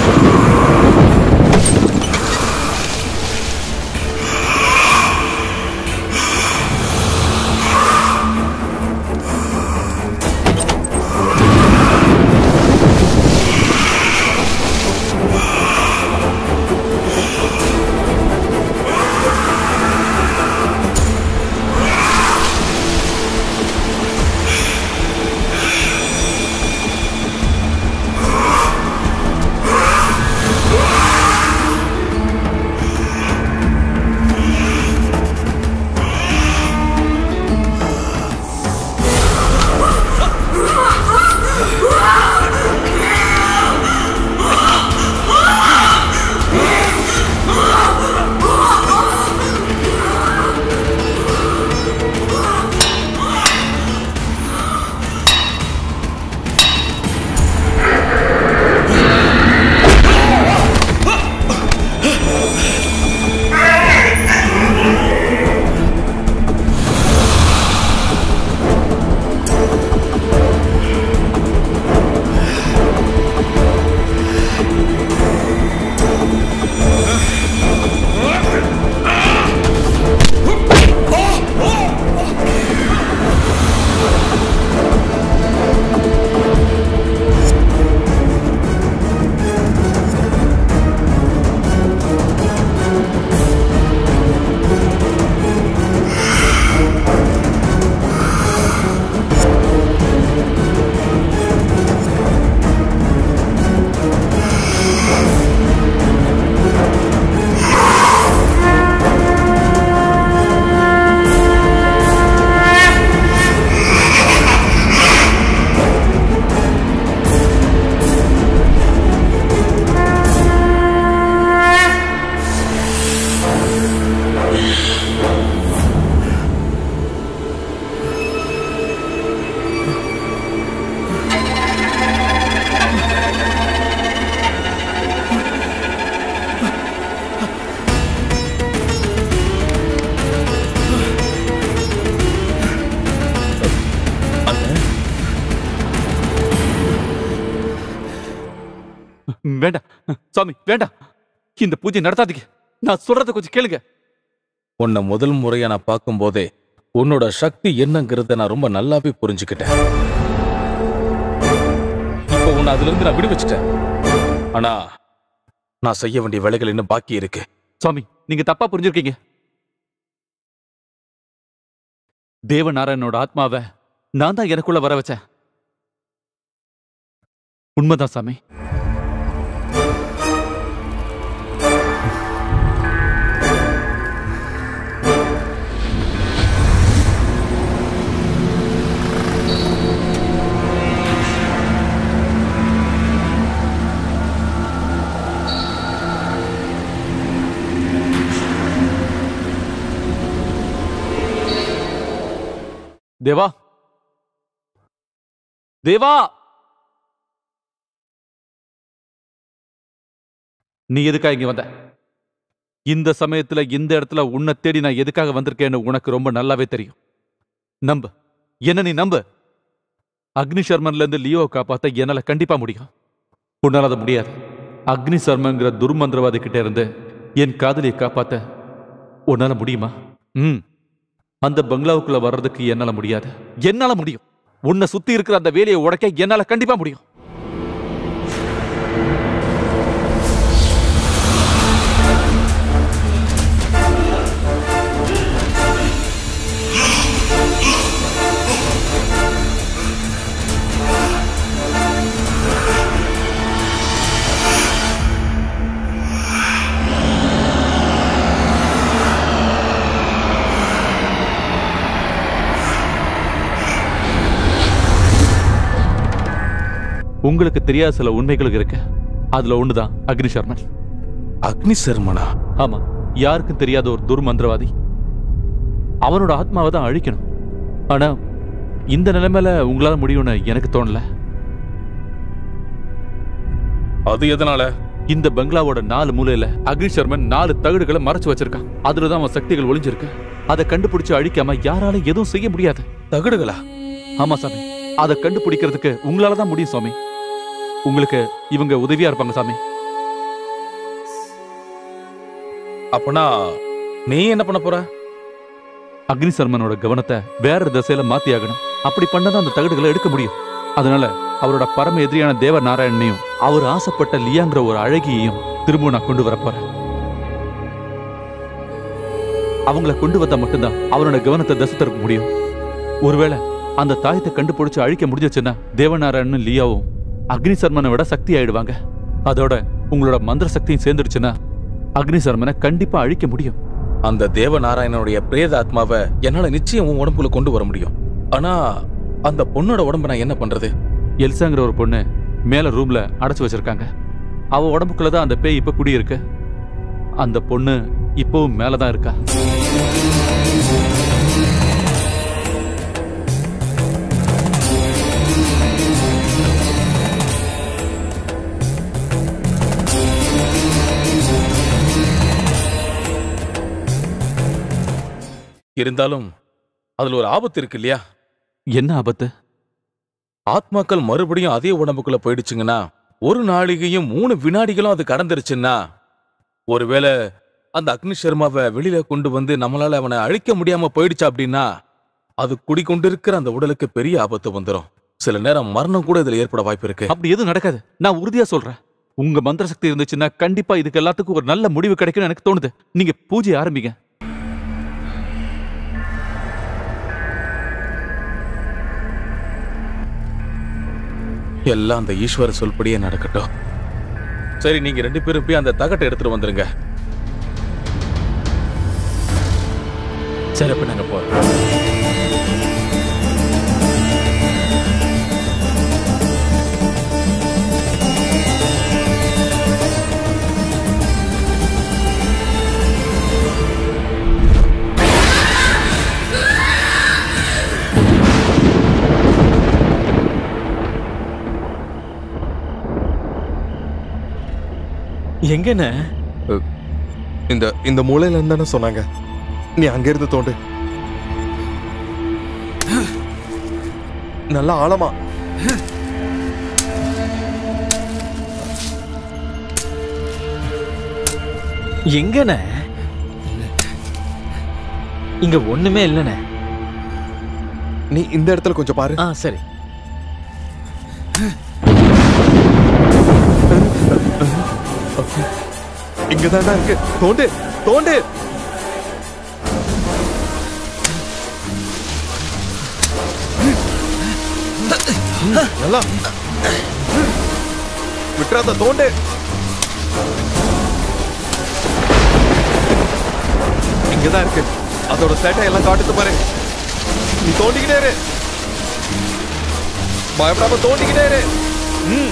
S4: வேண்டாம் சுவாமி வேண்டாம் இந்த பூஜை நடத்தாதீங்க நான் சொல்றத கொஞ்சம் கேளுங்க
S13: உன்னை முதல் முறையா நான் பார்க்கும்போதே உன்னோட சக்தி என்னங்கிறத நான் ரொம்ப நல்லாவே புரிஞ்சுக்கிட்டேன் இப்போ உன்னை அதுல இருந்து நான் விடுவிச்சிட்டேன் ஆனா நான் செய்ய வேண்டிய வேலைகள் இன்னும் பாக்கி இருக்கு
S4: சுவாமி நீங்க தப்பா புரிஞ்சிருக்கீங்க தேவநாராயணனோட ஆத்மாவை நான் தான் எனக்குள்ள வர வச்சேன் உண்மைதான் சாமி தேவா தேவா நீ எதுக்காக இங்க வந்த இந்த சமயத்துல இந்த இடத்துல உன்னை தேடி நான் எதுக்காக வந்திருக்கேன்னு உனக்கு ரொம்ப நல்லாவே தெரியும் நம்பு என்ன நீ நம்பு அக்னி சர்மன்ல இருந்து லியோவை காப்பாத்த என்னால கண்டிப்பா முடியும் உன்னால அது முடியாது அக்னி சர்மங்கிற துர்மந்திரவாதி கிட்ட இருந்து என் காதலியை காப்பாத்த உன்னால முடியுமா ம் அந்த பங்களாவுக்குள்ள வர்றதுக்கு என்னால முடியாது என்னால முடியும் உன்னை சுத்தி இருக்கிற அந்த வேலையை உடைக்க என்னால கண்டிப்பா முடியும் உங்களுக்கு தெரியாத சில உண்மைகள் இருக்கு அதுல ஒண்ணுதான் அக்னி சர்மன்
S13: அக்னி சர்மனா
S4: ஆமா யாருக்கும் தெரியாத ஒரு துர்மந்திரவாதி அவனோட ஆத்மாவை தான் அழிக்கணும் ஆனா இந்த நிலைமையில உங்களால முடியும்னு எனக்கு தோணல
S13: அது எதனால
S4: இந்த பங்களாவோட நாலு மூலையில அக்னி சர்மன் நாலு தகடுகளை மறைச்சு வச்சிருக்கான் அதுலதான் அவன் சக்திகள் ஒளிஞ்சிருக்கு அதை கண்டுபிடிச்சு அழிக்காம யாராலும் எதுவும் செய்ய முடியாது
S13: தகடுகளா
S4: ஆமா சாமி அதை கண்டுபிடிக்கிறதுக்கு உங்களால தான் முடியும் சாமி உங்களுக்கு இவங்க உதவியா இருப்பாங்க சாமி
S13: அப்பனா நீ என்ன பண்ண போற
S4: அக்னி சர்மனோட கவனத்தை வேற திசையில மாத்தி ஆகணும் அப்படி பண்ணதான் அந்த தகடுகளை எடுக்க முடியும் அதனால அவரோட பரம எதிரியான தேவ நாராயணனையும் அவர் ஆசைப்பட்ட லியாங்கிற ஒரு அழகியையும் திரும்ப நான் கொண்டு வரப் போறேன் அவங்கள கொண்டு வந்தா மட்டும்தான் அவனோட கவனத்தை திசை திருப்ப முடியும் ஒருவேளை அந்த தாயத்தை கண்டுபிடிச்சு அழிக்க முடிஞ்சிச்சுன்னா தேவநாராயணனும் லியாவும் அக்னி சர்மனை விட சக்தி ஆயிடுவாங்க அதோட உங்களோட மந்திர சக்தியும் சேர்ந்துடுச்சுன்னா அக்னி சர்மனை கண்டிப்பா அழிக்க முடியும்
S13: அந்த தேவநாராயணனுடைய பிரேத ஆத்மாவை என்னால நிச்சயம் உன் உடம்புல கொண்டு வர முடியும் ஆனா அந்த பொண்ணோட உடம்ப நான் என்ன பண்றது
S4: எல்சாங்கிற ஒரு பொண்ணு மேல ரூம்ல அடைச்சு வச்சிருக்காங்க அவ உடம்புக்குள்ள தான் அந்த பேய் இப்ப குடியிருக்கு அந்த பொண்ணு இப்பவும் மேலதான் இருக்கா
S13: இருந்தாலும் அதுல ஒரு ஆபத்து இருக்கு இல்லையா
S4: என்ன ஆபத்து
S13: ஆத்மாக்கள் மறுபடியும் அதே உடம்புக்குள்ள போயிடுச்சுங்கன்னா ஒரு நாளிகையும் மூணு வினாடிகளும் அது கடந்துருச்சுன்னா ஒருவேளை அந்த அக்னி சர்மாவை வெளியில கொண்டு வந்து நம்மளால அவனை அழிக்க முடியாம போயிடுச்சு அப்படின்னா அது குடிக்கொண்டிருக்கிற அந்த உடலுக்கு பெரிய ஆபத்து வந்துடும் சில நேரம் மரணம் கூட இதுல ஏற்பட வாய்ப்பு இருக்கு
S4: அப்படி எதுவும் நடக்காது நான் உறுதியா சொல்றேன் உங்க மந்திர சக்தி இருந்துச்சுன்னா கண்டிப்பா இதுக்கு எல்லாத்துக்கும் ஒரு நல்ல முடிவு கிடைக்கும்னு எனக்கு தோணுது நீங்க பூஜை ஆரம்பிங்க
S13: எல்லாம் அந்த ஈஸ்வர சொல்படியே நடக்கட்டும் சரி நீங்க ரெண்டு பேரும் போய் அந்த தகட்டை எடுத்துட்டு வந்துருங்க
S3: சரி அப்ப நாங்க போறோம் எங்கண்ணே
S9: இந்த இந்த மூலையில இருந்தானே சொன்னாங்க நீ அங்க இருந்து தோண்டு நல்லா ஆழமா
S3: எங்கண்ணே இங்க ஒண்ணுமே இல்லைண்ணே
S9: நீ இந்த இடத்துல கொஞ்சம் பாரு
S3: ஆ சரி
S9: இங்கதான்டா இருக்கு தோண்டு தோண்டு நல்லா விட்டுறாத தோண்டு இங்கதான் இருக்கு அதோட சேட்டை எல்லாம் காட்டுது பாரு நீ தோண்டிக்கிட்டே இரு பயப்படாம தோண்டிக்கிட்டே இரு ம்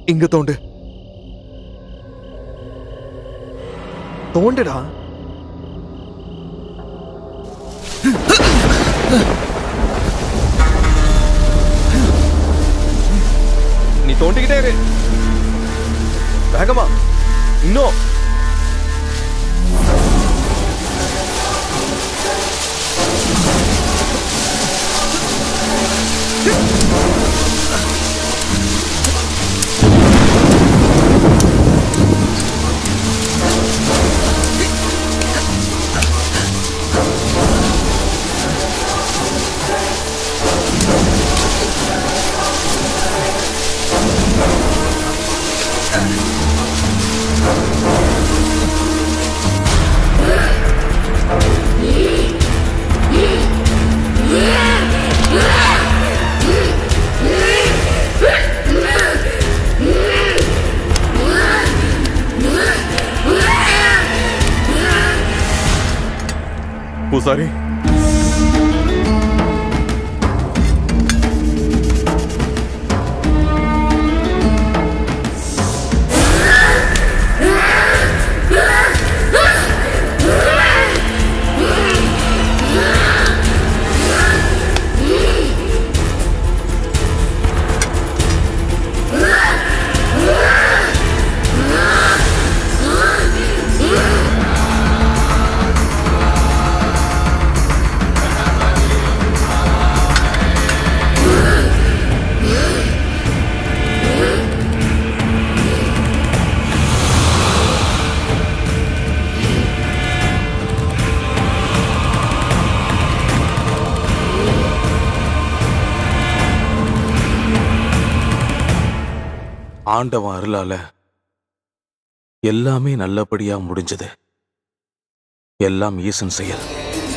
S1: இங்க தோண்டு தோண்டுடா நீ தோண்டிக்கிட்டே இரு வேகமா இன்னும்
S9: பூசாரி
S13: ஆண்டவன் அருளால எல்லாமே நல்லபடியா முடிஞ்சது எல்லாம் ஈசன் செயல்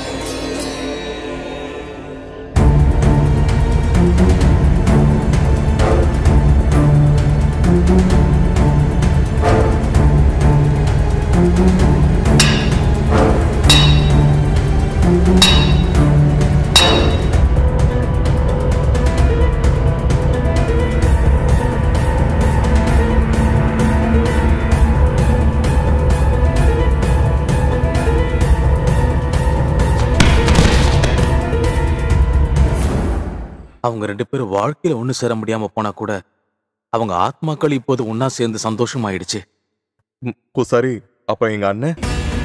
S13: அவங்க ரெண்டு பேரும் வாழ்க்கையில ஒண்ணு சேர முடியாம போனா கூட அவங்க ஆத்மாக்கள் இப்போது ஒன்னா சேர்ந்து சந்தோஷமாயிடுச்சு
S9: ம், பூசாரி அப்ப எங்க அண்ணன்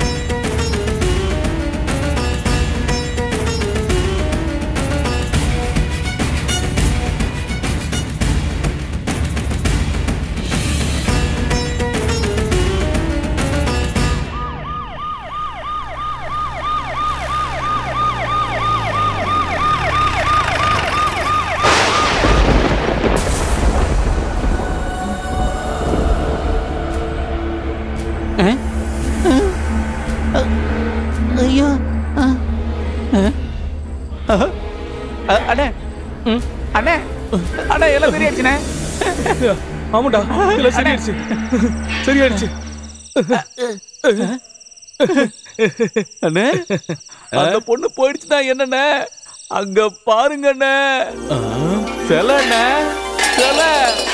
S8: ஐயோ ஆ. ஆ. ஆ. அ, அண்ணே ம். அண்ணே அண்ணே எல்லாம் சரியாச்சுண்ணே
S13: ஆமாடா எல்லாம் சரியாயிடுச்சு சரியாயிடுச்சு
S4: அண்ணே அந்த பொண்ணு போயிடுச்சுன்னா என்னண்ணே அங்க பாருங்க அண்ணே சிலை அண்ணே சிலை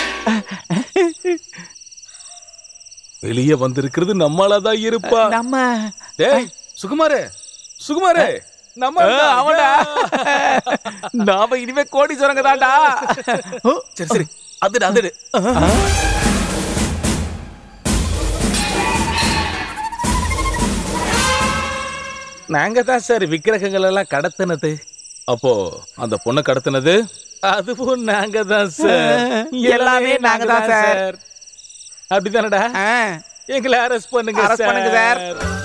S13: வெளியே வந்திருக்கிறது நம்மளாதான் இருப்பா
S8: நம்ம
S13: டேய் சுகுமாரே சுகுமாரே நம்ம
S4: ஆ, அவன்டா நாம இனிமே கோடீஸ்வரங்க தான்டா
S13: சரி சரி அதுடு அதுடு
S12: நாங்க தான் சார் விக்கிரகங்கள் எல்லாம் கடத்தினது
S13: அப்போ அந்த பொண்ணை கடத்தினது
S12: அதுவும் நாங்க தான் சார்
S8: எல்லாமே நாங்க தான் சார்.
S12: அப்படிதானடா எங்களை அரெஸ்ட் பண்ணுங்க
S8: Arrest பண்ணுங்க சார்.
S12: சார்